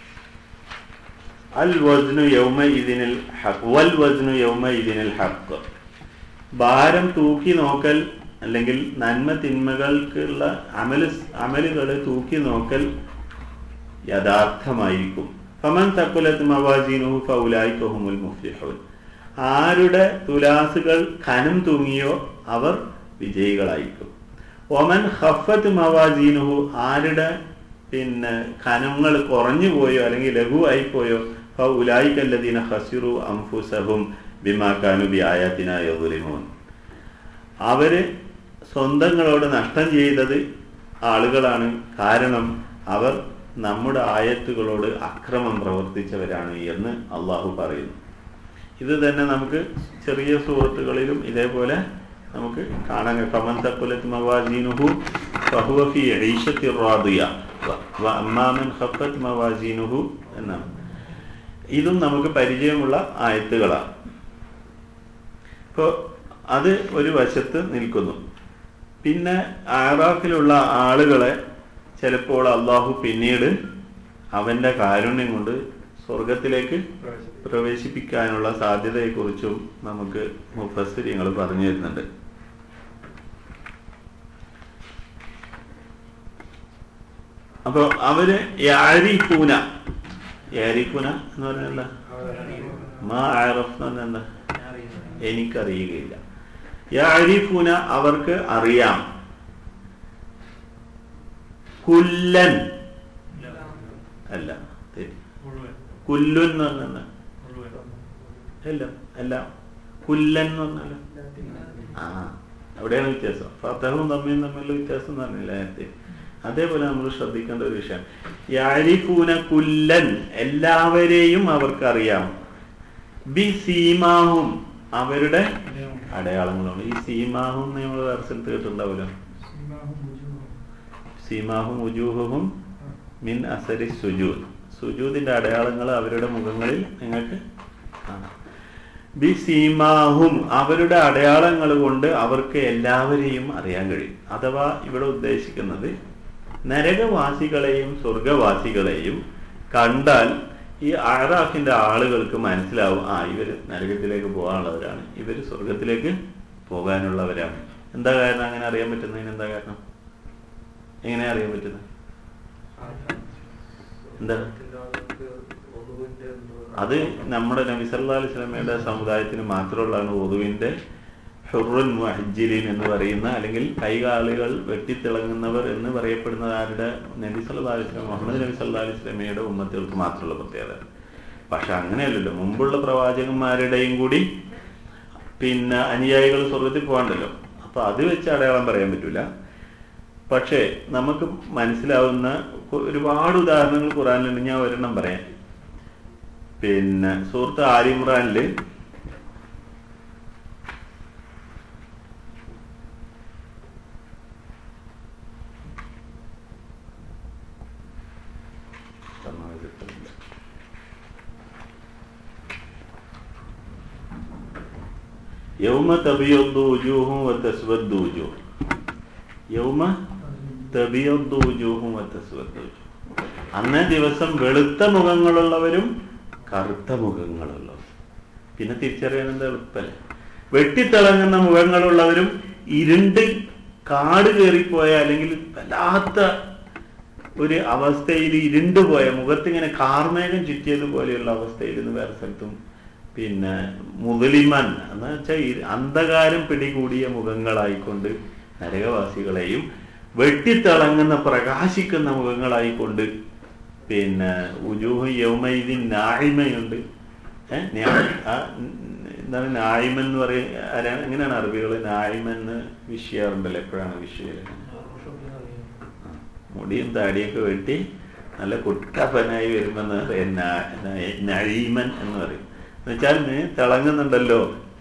[SPEAKER 1] അൽ വസ്നു യൗമ ഇതിനിൽ ഹക്ക് വൽ വസ്നു യൗമ ഇതിനിൽ ഹക്ക് ഭാരം തൂക്കി നോക്കൽ അല്ലെങ്കിൽ നന്മ തിന്മകൾക്കുള്ള അമല് അമലുകൾ തൂക്കി നോക്കൽ യഥാർത്ഥമായിരിക്കും ഫമൻ തക്കുലത്ത് മവാജീനുഹു ഫൗലായിക്കഹുമുൽ മുഫ്ലിഹൂൻ ആരുടെ തുലാസുകൾ ഖനം തൂങ്ങിയോ അവർ വിജയികളായിരിക്കും ഒമൻ ഹഫത്ത് മവാജീനുഹു ആരുടെ പിന്നെ ഖനങ്ങൾ കുറഞ്ഞു പോയോ അല്ലെങ്കിൽ ലഘുവായി പോയോ ഫൗലായിക്കല്ലദീന ഹസിറു അംഫുസഹും ബിമാക്കാനു ബി ആയാത്തിന യദുലിമൂൻ അവര് സ്വന്തങ്ങളോട് നഷ്ടം ചെയ്തത് ആളുകളാണ് കാരണം അവർ നമ്മുടെ ആയത്തുകളോട് അക്രമം പ്രവർത്തിച്ചവരാണ് എന്ന് അള്ളാഹു പറയുന്നു ഇത് തന്നെ നമുക്ക് ചെറിയ സുഹൃത്തുക്കളിലും ഇതേപോലെ നമുക്ക് കാണാൻ ഫമൻ തക്കുലത്ത് മവാജീനുഹു ഫഹുവ ഫി ഈശത്തി റാദിയ വ അമ്മാമൻ ഖഫത്ത് മവാജീനുഹു എന്നാണ് ഇതും നമുക്ക് പരിചയമുള്ള ആയത്തുകളാണ് ഇപ്പോൾ അത് ഒരു വശത്ത് നിൽക്കുന്നു പിന്നെ ആറാഫിലുള്ള ആളുകളെ ചിലപ്പോൾ അള്ളാഹു പിന്നീട് അവന്റെ കാരുണ്യം കൊണ്ട് സ്വർഗത്തിലേക്ക് പ്രവേശിപ്പിക്കാനുള്ള സാധ്യതയെക്കുറിച്ചും നമുക്ക് മുഫസ്സിരിങ്ങൾ പറഞ്ഞു തരുന്നുണ്ട് അപ്പൊ അവര് യാരിഫൂന യാരിഫൂന എന്ന് പറഞ്ഞാൽ എന്താ മാ ആറഫ് എന്ന് പറഞ്ഞാൽ എന്താ എനിക്കറിയുകയില്ല യാരിഫൂന അവർക്ക് അറിയാം കുല്ലൻ അല്ല തെറ്റി കുല്ലുൻ എന്ന് പറഞ്ഞാൽ അല്ല അല്ല കുല്ലൻ എന്ന് പറഞ്ഞാൽ ആ അവിടെയാണ് വ്യത്യാസം ഫത്തഹും തമ്മിയും തമ്മിലുള്ള വ്യത്യാസം എന്ന് പറഞ്ഞില്ല നേരത്തെ അതേപോലെ നമ്മൾ ശ്രദ്ധിക്കേണ്ട ഒരു വിഷയം യാരിഫൂന കുല്ലൻ എല്ലാവരെയും അവർക്കറിയാം ബി സീമാഹും അവരുടെ അടയാളങ്ങളാണ് ഈ സീമാഹും നമ്മൾ വേറെ സ്ഥലത്ത് കേട്ടിട്ടുണ്ടാവില്ല സീമാഹും ഉജൂഹും മിൻ അസരി സുജൂദ് സുജൂദിന്റെ അടയാളങ്ങൾ അവരുടെ മുഖങ്ങളിൽ നിങ്ങൾക്ക് കാണാം ബി സീമാഹും അവരുടെ അടയാളങ്ങൾ കൊണ്ട് അവർക്ക് എല്ലാവരെയും അറിയാൻ കഴിയും അഥവാ ഇവിടെ ഉദ്ദേശിക്കുന്നത് നരകവാസികളെയും സ്വർഗവാസികളെയും കണ്ടാൽ ഈ അറാഫിന്റെ ആളുകൾക്ക് മനസ്സിലാവും ആ ഇവര് നരകത്തിലേക്ക് പോകാനുള്ളവരാണ് ഇവര് സ്വർഗത്തിലേക്ക് പോകാനുള്ളവരാണ് എന്താ കാരണം അങ്ങനെ അറിയാൻ പറ്റുന്നതിന് എന്താ കാരണം എങ്ങനെ അറിയാൻ പറ്റുന്നത് എന്താ അത് നമ്മുടെ നബി സല്ലല്ലാഹു അലൈഹി വസല്ലമയുടെ സമുദായത്തിന് മാത്രമുള്ളതാണ് ഒതുവിന്റെ ഹുറുൻ മുഹജ്ജിലീൻ എന്ന് പറയുന്ന അല്ലെങ്കിൽ കൈകാലുകൾ വെട്ടിത്തിളങ്ങുന്നവർ എന്ന് പറയപ്പെടുന്ന ആരുടെ നബി സല്ലല്ലാഹു അലൈഹി വസല്ലം മുഹമ്മദ് നബി സല്ലല്ലാഹു അലൈഹി വസല്ലമയുടെ ഉമ്മത്തുകൾക്ക് മാത്രമുള്ള പ്രത്യേകത പക്ഷെ അങ്ങനെയല്ലല്ലോ മുമ്പുള്ള പ്രവാചകന്മാരുടെയും കൂടി പിന്നെ അനുയായികൾ സ്വർഗത്തിൽ പോകാണ്ടല്ലോ അപ്പൊ അത് വെച്ച് അടയാളം പറയാൻ പറ്റൂല പക്ഷേ നമുക്ക് മനസ്സിലാവുന്ന കു- ഒരുപാട് ഉദാഹരണങ്ങൾ ഖുറാനിലുണ്ട് ഞാൻ ഒരെണ്ണം പറയാം പിന്നെ സുഹൃത്ത് ആലിമ്രാനില് യൗമ തബിയദ്ദു വുജൂഹും വതസ്വദ്ദു വുജൂഹ് യൗമ തബിയദ്ദു വുജൂഹും വതസ്വദ്ദു വുജൂഹ് അന്നേ ദിവസം വെളുത്ത മുഖങ്ങളുള്ളവരും കറുത്ത മുഖങ്ങളുള്ളവരും പിന്നെ തിരിച്ചറിയാൻ എന്താ എളുപ്പല്ലേ വെട്ടിത്തിളങ്ങുന്ന മുഖങ്ങളുള്ളവരും ഇരുണ്ട് കാട് കയറിപ്പോയ അല്ലെങ്കിൽ വല്ലാത്ത ഒരു അവസ്ഥയിൽ ഇരുണ്ടുപോയ മുഖത്തിങ്ങനെ കാർമേഘം ചുറ്റിയതുപോലെയുള്ള അവസ്ഥയിൽ നിന്ന് വേറെ സ്ഥലത്തും പിന്നെ മുതലിമൻ എന്ന് വെച്ചാൽ അന്ധകാരം പിടികൂടിയ മുഖങ്ങളായിക്കൊണ്ട് നരകവാസികളെയും വെട്ടിത്തിളങ്ങുന്ന പ്രകാശിക്കുന്ന മുഖങ്ങളായിക്കൊണ്ട് പിന്നെ ഉജൂഹ് യൗമൈദിൻ നായ്മയുണ്ട് ഏഹ് ന്യാ- ആ, എന്താണ് നായ്മൻ എന്ന് പറയും ആരാണ് എങ്ങനെയാണ് അറബികൾ നായ്മൻ എന്ന് വിഷ് ചെയ്യാറുണ്ടല്ലോ എപ്പോഴാണ് വിഷ് ചെയ്യല് മുടിയും താടിയൊക്കെ വെട്ടി നല്ല കുട്ടപ്പനായി വരുമെന്ന് പറയും നാ- നാ- നഴീമൻ എന്ന് പറയും എന്നുവെച്ചാൽ നീ തിളങ്ങുന്നുണ്ടല്ലോ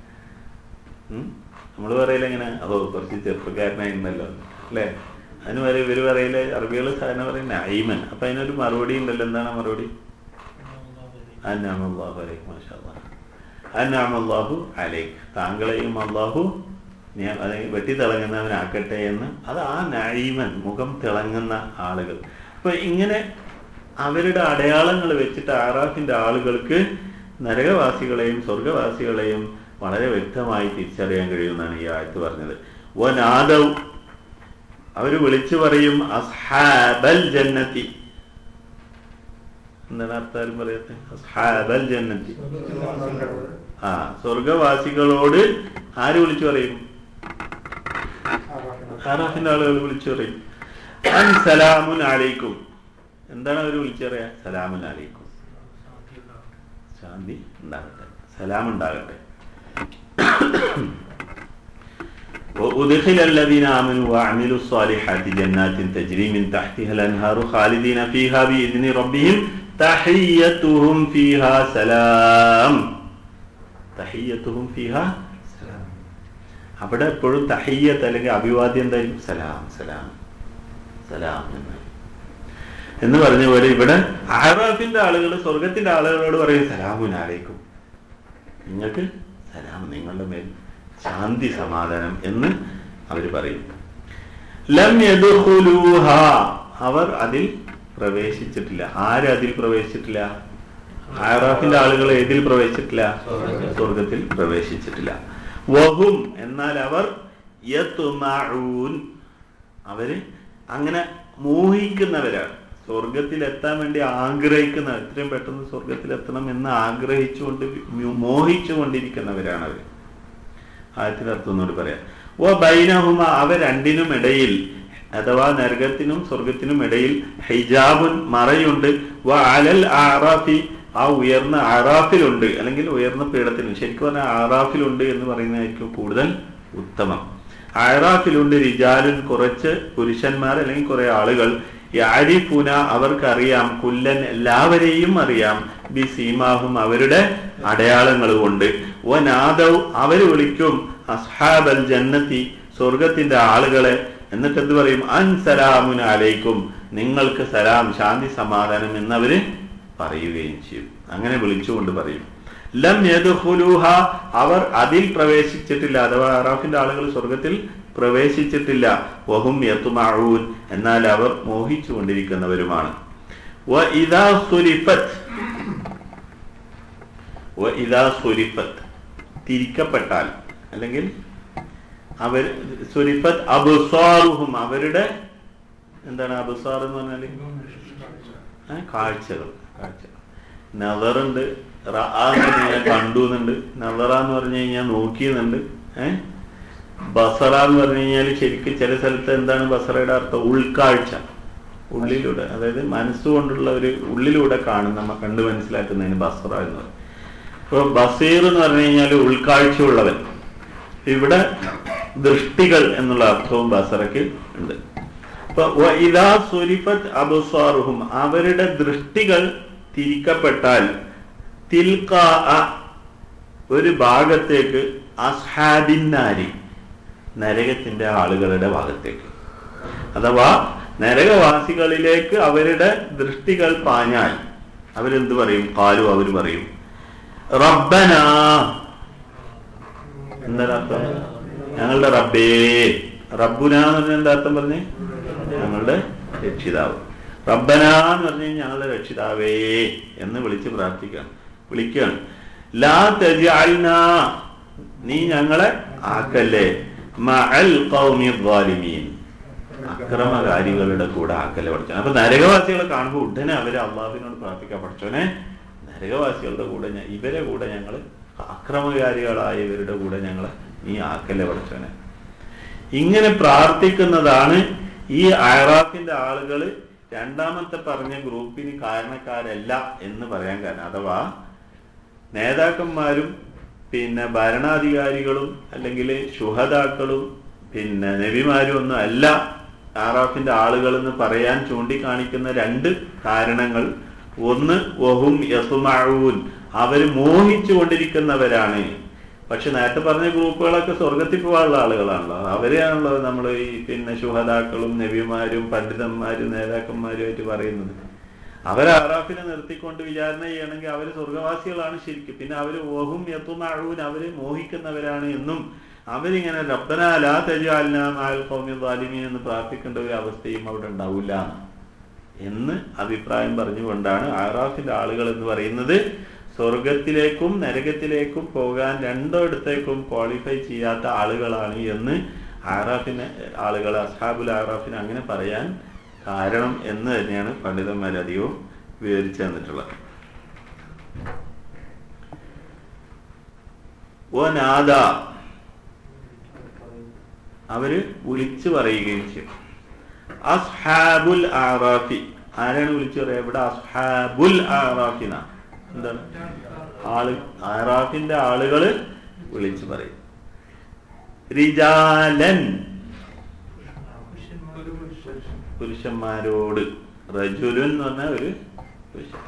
[SPEAKER 1] നമ്മൾ പറയില്ല എങ്ങനെ അതോ കുറച്ച് ചെറുപ്പക്കാരനായിരുന്നല്ലോ അല്ലേ അതിന് പറയും ഇവര് പറയില്ലേ അറബികൾ സാധാരണ പറയും നൈമൻ അപ്പൊ അതിനൊരു മറുപടി ഉണ്ടല്ലോ എന്താണ് മറുപടി അന്നാമല്ലാഹു അലൈക്ക് മാഷാ അന്നാമല്ലാഹു അലൈക്ക് താങ്കളെയും അള്ളാഹു ഞാൻ അത് വെട്ടി തിളങ്ങുന്നവനാക്കട്ടെ എന്ന് അത് ആ നഴീമൻ മുഖം തിളങ്ങുന്ന ആളുകൾ അപ്പൊ ഇങ്ങനെ അവരുടെ അടയാളങ്ങൾ വെച്ചിട്ട് ആറാഫിന്റെ ആളുകൾക്ക് നരകവാസികളെയും സ്വർഗവാസികളെയും വളരെ വ്യക്തമായി തിരിച്ചറിയാൻ കഴിയുമെന്നാണ് ഈ ആയത്ത് പറഞ്ഞത് വനാദവ് അവര് വിളിച്ചു പറയും അസ്ഹാബൽ ജന്നത്തി എന്താണ് അർത്ഥാരും പറയത്തെ അസ്ഹാബൽ ജന്നത്തി ആ സ്വർഗവാസികളോട് ആര് വിളിച്ചു പറയും ആറാഫിന്റെ ആളുകൾ വിളിച്ചു പറയും അൻ സലാമുൻ അലൈക്കും എന്താണ് അവർ വിളിച്ചു പറയാ സലാമുൻ അലൈക്കും ശാന്തി ഉണ്ടാകട്ടെ സലാം ഉണ്ടാകട്ടെ وأدخل الذين آمنوا وعملوا الصالحات جنات تجري من تحتها الأنهار خالدين فيها بإذن ربهم تحيتهم فيها سلام تحيتهم فيها سلام അവിടെ എപ്പോഴും തഹയ്യത്ത് അല്ലെങ്കിൽ അഭിവാദ്യം എന്തായിരിക്കും സലാം സലാം സലാം എന്ന് എന്ന് പറഞ്ഞ പോലെ ഇവിടെ ആറാഫിന്റെ ആളുകൾ സ്വർഗത്തിന്റെ ആളുകളോട് പറയും സലാമുനാലേക്കും നിങ്ങൾക്ക് സലാം നിങ്ങളുടെ മേൽ ശാന്തി സമാധാനം എന്ന് അവർ പറയും ലം യദ്ഖുലൂഹ അവർ അതിൽ പ്രവേശിച്ചിട്ടില്ല ആര് അതിൽ പ്രവേശിച്ചിട്ടില്ല ആറാഫിന്റെ ആളുകൾ ഏതിൽ പ്രവേശിച്ചിട്ടില്ല സ്വർഗത്തിൽ പ്രവേശിച്ചിട്ടില്ല വഹും എന്നാൽ അവർ യത്മഊൻ അവര് അങ്ങനെ മോഹിക്കുന്നവരാണ് സ്വർഗത്തിൽ എത്താൻ വേണ്ടി ആഗ്രഹിക്കുന്ന എത്രയും പെട്ടെന്ന് സ്വർഗത്തിൽ എത്തണം എന്ന് ആഗ്രഹിച്ചുകൊണ്ട് മോഹിച്ചു കൊണ്ടിരിക്കുന്നവരാണ് അവർ ആയത്തിന്റെ അർത്ഥം ഒന്നുകൂടി പറയാം ഓ ബൈനഹുമ അവ രണ്ടിനും ഇടയിൽ അഥവാ നരകത്തിനും സ്വർഗത്തിനും ഇടയിൽ ഹൈജാബുൻ മറയുണ്ട് വ അലൽ ആറാഫി ആ ഉയർന്ന ആറാഫിലുണ്ട് അല്ലെങ്കിൽ ഉയർന്ന പീഠത്തിലും ശരിക്കും പറഞ്ഞാൽ ആറാഫിലുണ്ട് എന്ന് പറയുന്നതായിരിക്കും കൂടുതൽ ഉത്തമം ആറാഫിലുണ്ട് റിജാലുൻ കുറച്ച് പുരുഷന്മാർ അല്ലെങ്കിൽ കുറെ ആളുകൾ യാരിഫുന അവർക്കറിയാം കുല്ലൻ എല്ലാവരെയും അറിയാം ബി സീമാഹും അവരുടെ അടയാളങ്ങൾ കൊണ്ട് വനാദവ് അവര് വിളിക്കും അസ്ഹാബൽ ജന്നത്തി സ്വർഗത്തിന്റെ ആളുകളെ എന്നിട്ട് എന്ത് പറയും അൻ സലാമുൻ അലൈക്കും നിങ്ങൾക്ക് സലാം ശാന്തി സമാധാനം എന്നവര് പറയുകയും ചെയ്യും അങ്ങനെ വിളിച്ചുകൊണ്ട് പറയും ലം യദ്ഖുലൂഹ അവർ അതിൽ പ്രവേശിച്ചിട്ടില്ല അഥവാ അറാഫിന്റെ ആളുകൾ സ്വർഗത്തിൽ പ്രവേശിച്ചിട്ടില്ല വഹും യത്മഊൻ എന്നാൽ അവർ മോഹിച്ചു കൊണ്ടിരിക്കുന്നവരുമാണ് വഇദാ സുരിഫത്ത് വഇദാ സുരിഫത്ത് തിരിക്കപ്പെട്ടാൽ അല്ലെങ്കിൽ അവർ സുരിഫത്ത് അബുസാറുഹും അവരുടെ എന്താണ് അബുസാർ എന്ന് പറഞ്ഞാല് ഏ, കാഴ്ചകൾ കാഴ്ചകൾ നദറുണ്ട് കണ്ടു എന്നുണ്ട് നദറ എന്ന് പറഞ്ഞു കഴിഞ്ഞാൽ നോക്കിയെന്നുണ്ട് ഏഹ് ബസറ എന്ന് പറഞ്ഞു കഴിഞ്ഞാൽ ശരിക്കും ചില സ്ഥലത്ത് എന്താണ് ബസറയുടെ അർത്ഥം ഉൾക്കാഴ്ച ഉള്ളിലൂടെ അതായത് മനസ്സുകൊണ്ടുള്ള ഒരു ഉള്ളിലൂടെ കാണും നമ്മ കണ്ടു മനസ്സിലാക്കുന്നതിന് ബസറ എന്ന് പറയും ഇപ്പൊ ബസീർ എന്ന് പറഞ്ഞു കഴിഞ്ഞാൽ ഉൾക്കാഴ്ചയുള്ളവൻ ഇവിടെ ദൃഷ്ടികൾ എന്നുള്ള അർത്ഥവും ബസറയ്ക്ക് ഉണ്ട് അപ്പൊ വഇദാ സുരിഫത്ത് അബ്സാറുഹും അവരുടെ ദൃഷ്ടികൾ തിരിക്കപ്പെട്ടാൽ തിൽക്കാ ഒരു ഭാഗത്തേക്ക് അസ്ഹാബിന്നാരി നരകത്തിന്റെ ആളുകളുടെ ഭാഗത്തേക്ക് അഥവാ നരകവാസികളിലേക്ക് അവരുടെ ദൃഷ്ടികൾ പാഞ്ഞാൽ അവരെന്ത് പറയും കാലു അവർ പറയും റബ്ബന എന്താണ് അർത്ഥം ഞങ്ങളുടെ റബ്ബേ റബ്ബുന എന്ന് പറഞ്ഞ എന്താ അർത്ഥം പറഞ്ഞേ ഞങ്ങളുടെ രക്ഷിതാവ് റബ്ബന എന്ന് പറഞ്ഞു കഴിഞ്ഞാൽ ഞങ്ങളുടെ രക്ഷിതാവേ എന്ന് വിളിച്ച് പ്രാർത്ഥിക്കണം വിളിക്കുകയാണ് ലാ തജഅൽന നീ ഞങ്ങളെ ആക്കല്ലേ മഅൽ ഖൗമി ദ്വാലിമീൻ അക്രമകാരികളുടെ കൂടെ ആക്കല്ലേ പഠിച്ചു അപ്പൊ നരകവാസികളെ കാണുമ്പോൾ ഉടനെ അവര് അള്ളാഹുവിനോട് പ്രാർത്ഥിക്കാൻ പഠിച്ചോനെ നരകവാസികളുടെ കൂടെ ഞ- ഇവരെ കൂടെ ഞങ്ങൾ അക്രമകാരികളായ ഇവരുടെ കൂടെ ഞങ്ങളെ നീ ആക്കല്ലേ പഠിച്ചോനെ ഇങ്ങനെ പ്രാർത്ഥിക്കുന്നതാണ് ഈ അയറാഫിന്റെ ആളുകൾ രണ്ടാമത്തെ പറഞ്ഞ ഗ്രൂപ്പിന് കാരണക്കാരല്ല എന്ന് പറയാൻ കാരണം അഥവാ നേതാക്കന്മാരും പിന്നെ ഭരണാധികാരികളും അല്ലെങ്കിൽ ശുഹതാക്കളും പിന്നെ നബിമാരും ഒന്നും അല്ല ആറാഫിന്റെ ആളുകൾ എന്ന് പറയാൻ ചൂണ്ടിക്കാണിക്കുന്ന രണ്ട് കാരണങ്ങൾ ഒന്ന് വഹും യസുമാവൂൻ അവർ മോഹിച്ചു കൊണ്ടിരിക്കുന്നവരാണ് പക്ഷെ നേരത്തെ പറഞ്ഞ ഗ്രൂപ്പുകളൊക്കെ സ്വർഗത്തിൽ പോകാനുള്ള ആളുകളാണല്ലോ അവരെയാണല്ലോ നമ്മൾ ഈ പിന്നെ ശുഹതാക്കളും നബിമാരും പണ്ഡിതന്മാരും നേതാക്കന്മാരും ആയിട്ട് പറയുന്നത് അവർ അറാഫിനെ നിർത്തിക്കൊണ്ട് വിചാരണ ചെയ്യണമെങ്കിൽ അവർ സ്വർഗവാസികളാണ് ശരിക്കും പിന്നെ അവർ ഓഹും യത്തുമാഴൂൻ അവര് മോഹിക്കുന്നവരാണ് എന്നും അവരിങ്ങനെ റബ്ബന ലാ തജാലിന മാൽ ഖൗമി ളാലിമീൻ എന്ന് പ്രാർത്ഥിക്കേണ്ട ഒരു അവസ്ഥയും അവിടെ ഉണ്ടാവില്ല എന്ന് അഭിപ്രായം പറഞ്ഞുകൊണ്ടാണ് ആറാഫിന്റെ ആളുകൾ എന്ന് പറയുന്നത് സ്വർഗത്തിലേക്കും നരകത്തിലേക്കും പോകാൻ രണ്ടിടത്തേക്കും ക്വാളിഫൈ ചെയ്യാത്ത ആളുകളാണ് എന്ന് ആറാഫിന് ആളുകൾ അസ്ഹാബുൽ ആറാഫിന് അങ്ങനെ പറയാൻ കാരണം എന്ന് തന്നെയാണ് പണ്ഡിതന്മാർ അധികവും വിവരിച്ചു തന്നിട്ടുള്ളത് ഓ നാദ അവര് വിളിച്ചു പറയുകയും ചെയ്യും അസ്ഹാബുൽ ആറാഫി ആരാണ് വിളിച്ചു പറയുക ഇവിടെ അസ്ഹാബുൽ ആറാഫിന എന്താണ് ആള് ആറാഫിന്റെ ആളുകള് വിളിച്ചു പറയും റിജാലൻ പുരുഷന്മാരോട് റജുലുൻ എന്ന് പറഞ്ഞ ഒരു പുരുഷൻ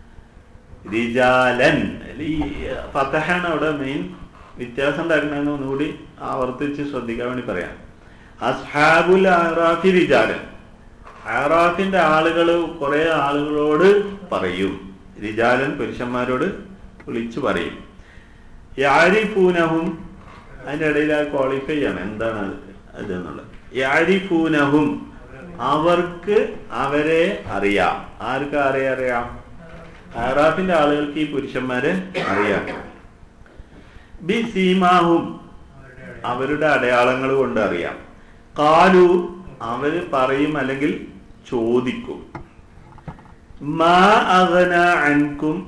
[SPEAKER 1] റിജാലൻ ഈ ഫതഹാണ് അവിടെ മെയിൻ വ്യത്യാസം ഉണ്ടാക്കണമെന്ന് ഒന്നുകൂടി ആവർത്തിച്ച് ശ്രദ്ധിക്കാൻ വേണ്ടി പറയാം അസ്ഹാബുൽ ആറാഫി റിജാലൻ ആറാഫിന്റെ ആളുകൾ കുറെ ആളുകളോട് പറയും റിജാലൻ പുരുഷന്മാരോട് വിളിച്ചു പറയും യാരിഫൂനഹും അതിന്റെ ഇടയിൽ ആ ക്വാളിഫൈ ആണ് എന്താണ് അത് അത് എന്നുള്ളത് യാരിഫൂനഹും അവർക്ക് അവരെ അറിയാം ആർക്ക് ആരെ അറിയാം ആറാഫിന്റെ ആളുകൾക്ക് ഈ പുരുഷന്മാരെ അറിയാം ബി സീമാഹും അവരുടെ അടയാളങ്ങൾ കൊണ്ട് അറിയാം കാലു അവര് പറയും അല്ലെങ്കിൽ ചോദിക്കും മാ അഗന അൻകും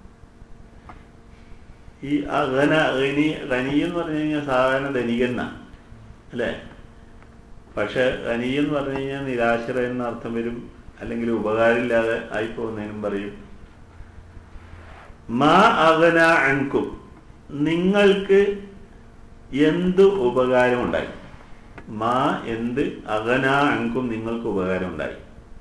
[SPEAKER 1] ഈ അഗന ഗനി ഗനി എന്ന് പറഞ്ഞു കഴിഞ്ഞാൽ സാധാരണ ധനികന്ന അല്ലേ പക്ഷെ ഖനി എന്ന് പറഞ്ഞു കഴിഞ്ഞാൽ നിരാശര എന്ന അർത്ഥം വരും അല്ലെങ്കിൽ ഉപകാരമില്ലാതെ ആയി പോകുന്നതിനും പറയും മാ അഗന അൻകും നിങ്ങൾക്ക് എന്ത് ഉപകാരം ഉണ്ടായി മാ എന്ത് അഗന അൻകും നിങ്ങൾക്ക് ഉപകാരം ഉണ്ടായി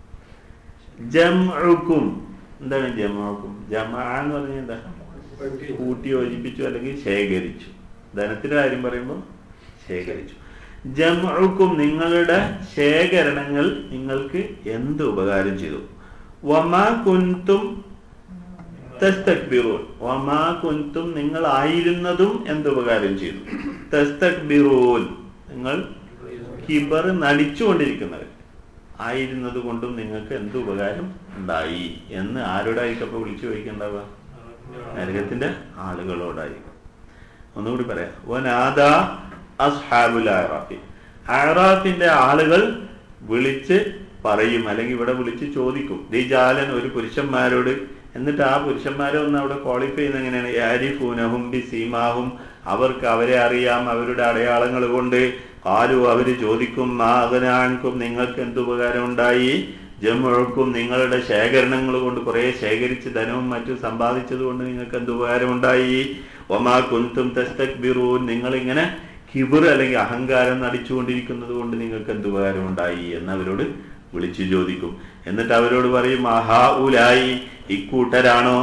[SPEAKER 1] ജംഉക്കും എന്താണ് ജമാക്കും ജമാ എന്ന് പറഞ്ഞാൽ എന്താ കൂട്ടി യോജിപ്പിച്ചു അല്ലെങ്കിൽ ശേഖരിച്ചു ധനത്തിന്റെ കാര്യം പറയുമ്പോൾ ശേഖരിച്ചു ജംഉക്കും നിങ്ങളുടെ ശേഖരണങ്ങൾ നിങ്ങൾക്ക് എന്ത് ഉപകാരം ചെയ്തു വമാ കുന്തും തസ്തക്ബിറൂൻ വമാ കുന്തും നിങ്ങൾ ആയിരുന്നതും എന്ത് ഉപകാരം ചെയ്തു തസ്തക്ബിറൂൻ നിങ്ങൾ കിബർ നടിച്ചുകൊണ്ടിരിക്കുന്നവർ ആയിരുന്നത് കൊണ്ടും നിങ്ങൾക്ക് എന്ത് ഉപകാരം ഉണ്ടായി എന്ന് ആരോടായിരിക്കും അപ്പൊ വിളിച്ചു ചോദിക്കേണ്ടാവുക നരകത്തിന്റെ ആളുകളോടായിരിക്കും ഒന്നുകൂടി പറയാം വനാദ അസ്ഹാബുൽ ആറാഫി ആറാഫിന്റെ ആളുകൾ വിളിച്ച് പറയും അല്ലെങ്കിൽ ഇവിടെ വിളിച്ച് ചോദിക്കും റിജാലൻ ഒരു പുരുഷന്മാരോട് എന്നിട്ട് ആ പുരുഷന്മാരെ ഒന്ന് അവിടെ ക്വാളിഫൈ ചെയ്യുന്ന എങ്ങനെയാണ് യാരിഫൂനഹും ബി സീമാഹും അവർക്ക് അവരെ അറിയാം അവരുടെ അടയാളങ്ങൾ കൊണ്ട് ആരു അവര് ചോദിക്കും മാകനാൻകും നിങ്ങൾക്ക് എന്തുപകാരം ഉണ്ടായി ജമുഴക്കും നിങ്ങളുടെ ശേഖരണങ്ങൾ കൊണ്ട് കുറെ ശേഖരിച്ച് ധനവും മറ്റും സമ്പാദിച്ചത് കൊണ്ട് നിങ്ങൾക്ക് എന്തുപകാരം ഉണ്ടായി ഒമാ കുന്തും തസ്തക്ബിറൂൻ നിങ്ങളിങ്ങനെ കിബിർ അല്ലെങ്കിൽ അഹങ്കാരം നടിച്ചുകൊണ്ടിരിക്കുന്നത് കൊണ്ട് നിങ്ങൾക്ക് എന്തുപകാരം ഉണ്ടായി എന്ന് അവരോട് വിളിച്ചു ചോദിക്കും എന്നിട്ട് അവരോട് പറയും ആഹാ ഉലായി ഇക്കൂട്ടരാണോ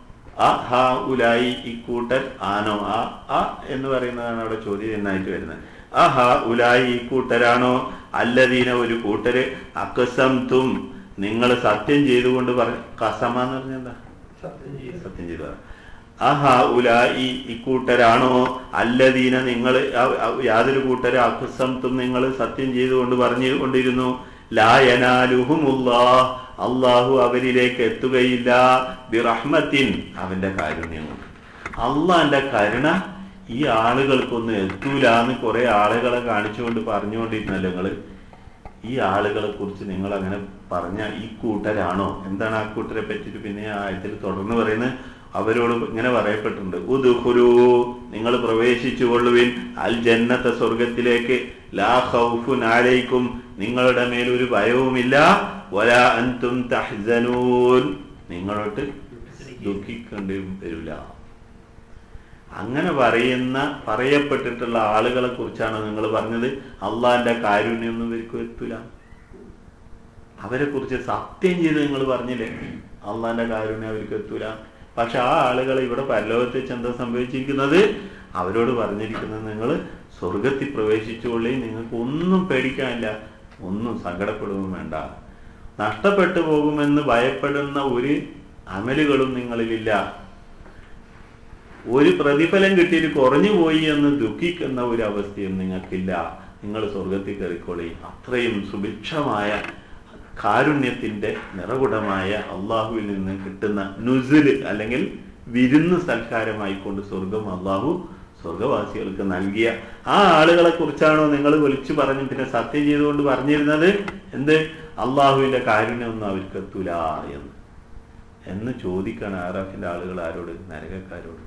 [SPEAKER 1] ആ ഹാ ഉലായി ഇക്കൂട്ടർ ആണോ ആ ആ എന്ന് പറയുന്നതാണ് അവിടെ ചോദ്യം എന്നായിട്ട് വരുന്നത് ആ ഹാ ഉലായി ഇക്കൂട്ടരാണോ അല്ലദീന ഒരു കൂട്ടര് അക്കസം തും നിങ്ങൾ സത്യം ചെയ്തുകൊണ്ട് പറ കസമ എന്ന് പറഞ്ഞ എന്താ സത്യം ചെയ്തു ആഹാ ഉലായി ഇക്കൂട്ടരാണോ അല്ലദീന നിങ്ങൾ യാതൊരു കൂട്ടര് അക്കുസം തും നിങ്ങൾ സത്യം ചെയ്തുകൊണ്ട് പറഞ്ഞു കൊണ്ടിരുന്നു ലായനാലുഹുമുല്ലാ അള്ളാഹു അവരിലേക്ക് എത്തുകയില്ല ബിറഹ്മത്തിൻ അവന്റെ കാരുണ്യം കൊണ്ട് അള്ളാന്റെ കരുണ ഈ ആളുകൾക്കൊന്നും എത്തൂല എന്ന് കുറെ ആളുകളെ കാണിച്ചുകൊണ്ട് പറഞ്ഞുകൊണ്ടിരുന്നല്ലോ നിങ്ങള് ഈ ആളുകളെ കുറിച്ച് നിങ്ങൾ അങ്ങനെ പറഞ്ഞ ഈ കൂട്ടരാണോ എന്താണ് ആ കൂട്ടരെ പറ്റിയിട്ട് പിന്നെ ആ ആയത്തിൽ തുടർന്ന് പറയുന്നത് അവരോട് ഇങ്ങനെ പറയപ്പെട്ടിട്ടുണ്ട് ഉദുഹുരു നിങ്ങൾ പ്രവേശിച്ചു കൊള്ളുവിൻ അൽ ജന്നത്തെ സ്വർഗത്തിലേക്ക് ലാ ഖൗഫുൻ അലൈക്കും നിങ്ങളുടെ മേൽ ഒരു ഭയവുമില്ല വലാ അൻതും തഹ്സനൂൻ നിങ്ങളോട്ട് ദുഃഖിക്കേണ്ടി വരില്ല അങ്ങനെ പറയുന്ന പറയപ്പെട്ടിട്ടുള്ള ആളുകളെ കുറിച്ചാണ് നിങ്ങൾ പറഞ്ഞത് അള്ളാന്റെ കാരുണ്യൊന്നും ഇവർക്ക് എത്തൂല അവരെ കുറിച്ച് സത്യം ചെയ്ത് നിങ്ങൾ പറഞ്ഞില്ലേ അള്ളാന്റെ കാരുണ്യം അവർക്ക് എത്തൂല പക്ഷെ ആ ആളുകൾ ഇവിടെ പരലോകത്ത് വെച്ച് എന്താ സംഭവിച്ചിരിക്കുന്നത് അവരോട് പറഞ്ഞിരിക്കുന്നത് നിങ്ങൾ സ്വർഗത്തിൽ പ്രവേശിച്ചുകൊള്ളി നിങ്ങൾക്ക് ഒന്നും പേടിക്കാനില്ല ഒന്നും സങ്കടപ്പെടുകയും വേണ്ട നഷ്ടപ്പെട്ടു പോകുമെന്ന് ഭയപ്പെടുന്ന ഒരു അമലുകളും നിങ്ങളിലില്ല ഒരു പ്രതിഫലം കിട്ടിയിട്ട് കുറഞ്ഞു പോയി എന്ന് ദുഃഖിക്കുന്ന ഒരു അവസ്ഥയും നിങ്ങൾക്കില്ല നിങ്ങൾ സ്വർഗത്തിൽ കയറിക്കോളി അത്രയും സുഭിക്ഷമായ കാരുണ്യത്തിന്റെ നിറകുടമായ അള്ളാഹുവിൽ നിന്ന് കിട്ടുന്ന നുസില് അല്ലെങ്കിൽ വിരുന്ന് സൽക്കാരമായിക്കൊണ്ട് സ്വർഗം അള്ളാഹു സ്വർഗവാസികൾക്ക് നൽകിയ ആ ആളുകളെ കുറിച്ചാണോ നിങ്ങൾ വിളിച്ചു പറഞ്ഞു പിന്നെ സത്യം ചെയ്തുകൊണ്ട് പറഞ്ഞിരുന്നത് എന്ത് അള്ളാഹുവിന്റെ കാരുണ്യമൊന്നും അവർക്ക് എത്തൂല എന്ന് എന്ന് ചോദിക്കാണ് ആറാഫിന്റെ ആളുകൾ ആരോട് നരകക്കാരോട്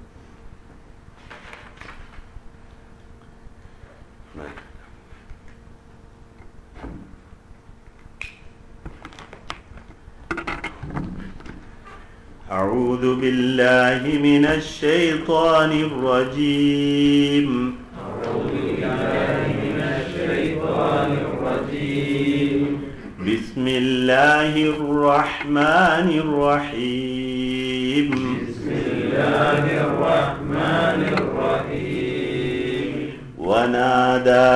[SPEAKER 1] أعوذ بالله من الشيطان الرجيم
[SPEAKER 2] أعوذ بالله من الشيطان الرجيم
[SPEAKER 1] بسم الله الرحمن الرحيم
[SPEAKER 2] بسم الله الرحمن الرحيم
[SPEAKER 1] ونادى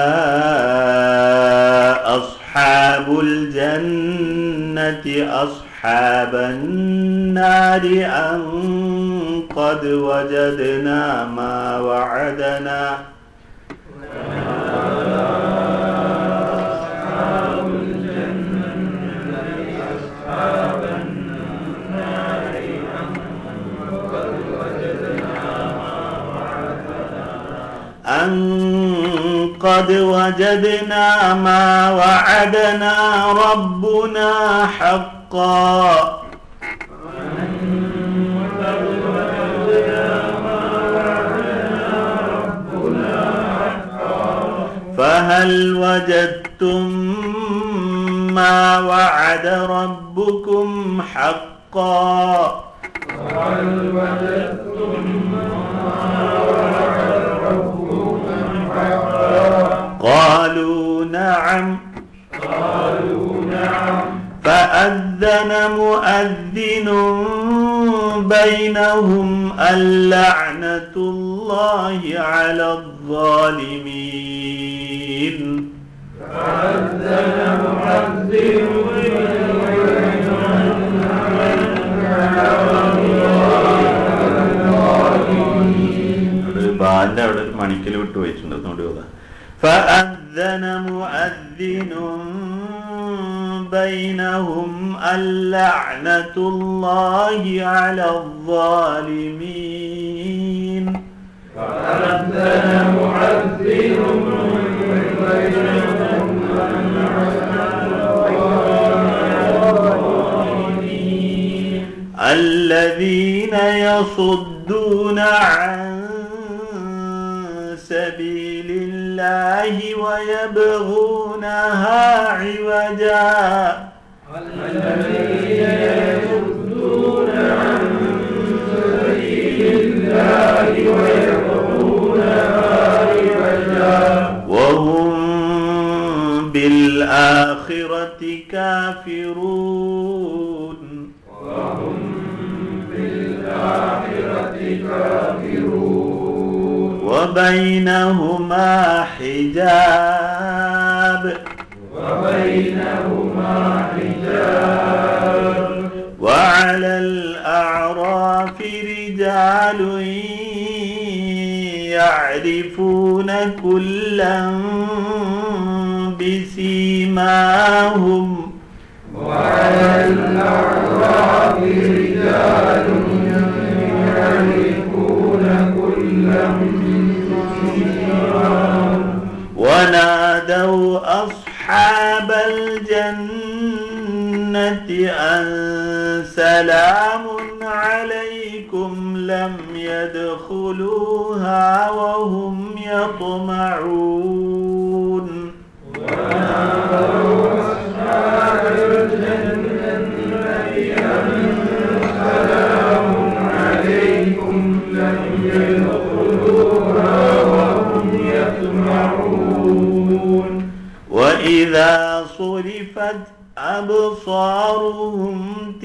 [SPEAKER 1] أصحاب الجنة أصحاب النار أن قد وجدنا ما وعدنا
[SPEAKER 2] أصحاب الجنة أصحاب النار أن قد وجدنا
[SPEAKER 1] أن قد وجدنا ما وعدنا ربنا حقا فهل وجدتم ما وعد ربكم حقا
[SPEAKER 2] وهل وجدتم ما وعد ربكم حقا
[SPEAKER 1] قالوا نعم
[SPEAKER 2] قالوا نعم
[SPEAKER 1] فأذن مؤذن بينهم اللعنة الله على الظالمين المؤذن
[SPEAKER 2] فأذن مؤذن
[SPEAKER 1] അവിടെ ബാലിന്റെ അവിടെ ഒരു മണിക്കൽ വിട്ടു പോയിട്ടുണ്ട് അതുകൊണ്ട് പോകാം فأذن مؤذن بينهم اللعنة الله على الظالمين
[SPEAKER 2] فأذن مؤذن
[SPEAKER 1] الذين يصدون عن سبيل الله ويبغونها عوجا
[SPEAKER 2] الذين يصدون عن سبيل الله ويبغونها عوجا
[SPEAKER 1] وهم بالآخرة كافرون
[SPEAKER 2] وهم بالآخرة كافرون
[SPEAKER 1] وبينهما حجاب
[SPEAKER 2] وبينهما حجاب
[SPEAKER 1] وعلى الأعراف رجال يعرفون كلا بسيماهم
[SPEAKER 2] وعلى الأعراف رجال يعرفون كلا بسيماهم
[SPEAKER 1] ونادوا أصحاب الجنة أن سلام عليكم لم يدخلوها وهم يطمعون
[SPEAKER 2] ونادوا أصحاب الجنة أن سلام عليكم لم يدخلوها وهم يطمعون
[SPEAKER 1] وإذا صرفت أبصارهم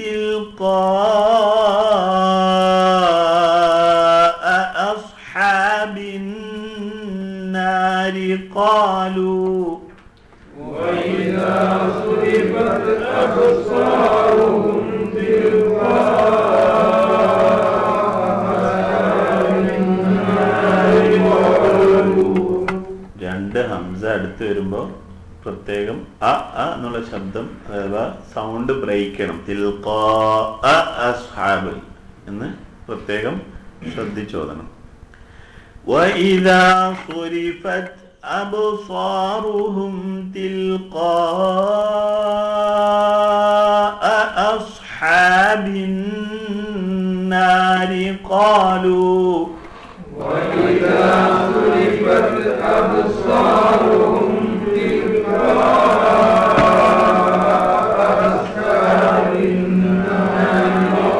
[SPEAKER 1] تلقاء أصحاب النار قالوا
[SPEAKER 2] وإذا صرفت أبصارهم
[SPEAKER 1] രണ്ട് ഹംസ അടുത്ത് വരുമ്പോൾ പ്രത്യേകം അ അ എന്നുള്ള ശബ്ദം അഥവാ സൗണ്ട് ബ്രേക്ക് ചെയ്യണം തിൽഖാ അ അസ്ഹാബ് എന്ന് പ്രത്യേകം ശ്രദ്ധിച്ചോദണം وإذا صرفت أبصارهم تلقاء أصحاب النار قالوا
[SPEAKER 2] وإذا صرفت أبصارهم تلقاء أصحاب النار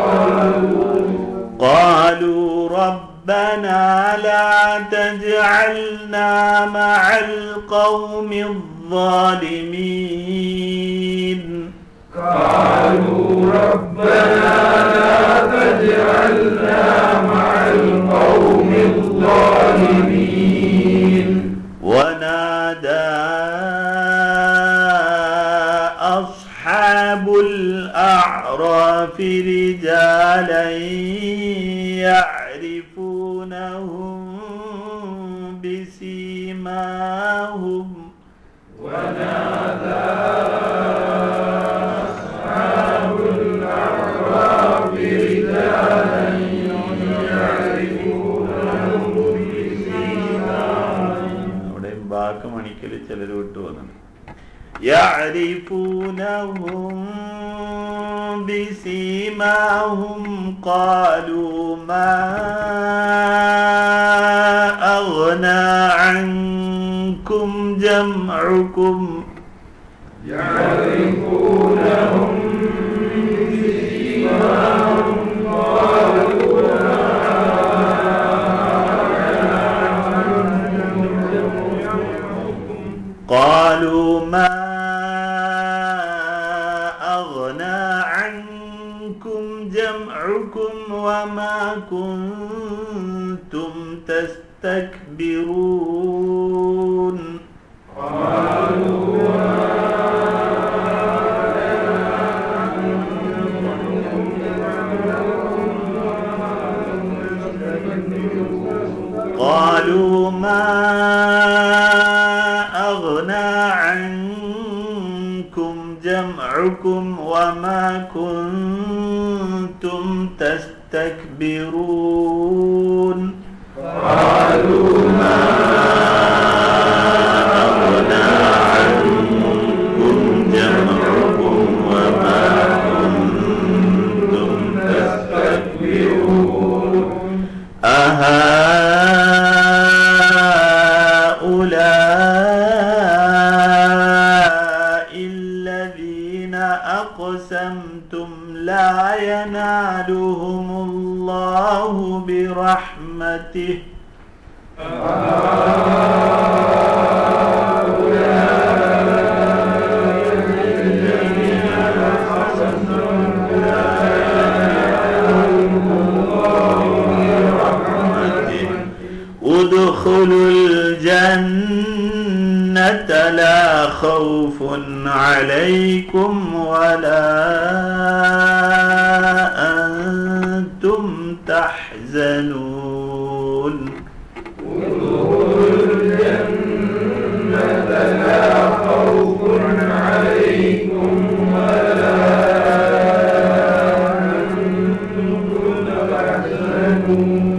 [SPEAKER 1] قالوا ربنا لا تجعلنا مع القوم الظالمين
[SPEAKER 2] قالوا ربنا لا تجعلنا مع القوم الظالمين
[SPEAKER 1] ونادى أصحاب الأعراف رجالا يعرفونهم بسيماهم
[SPEAKER 2] ونادى أصحاب الأعراف رجالا يعرفونهم بسيماهم
[SPEAKER 1] അവിടെ ബാക്ക് മണിക്കൽ ചിലർ വിട്ടു പോകുന്നുണ്ട് يعرفونهم بسيماهم قالوا ما أغنى عنكم جمعكم
[SPEAKER 2] يعرفونهم بسيماهم قالوا
[SPEAKER 1] قالوا ما أغنى عنكم جمعكم وما كنتم تستكبرون كنتم تستكبرون
[SPEAKER 2] قالوا ما
[SPEAKER 1] أغنى عنكم جمعكم وما كنتم
[SPEAKER 2] تستكبرون
[SPEAKER 1] أهؤلاء الذين أقسمتم لا ينالهم الله برحمته ادخلوا الجنة لا خوف عليكم ولا أنتم تحزنون
[SPEAKER 2] لا خوف عليكم ولا أنتم تحزنون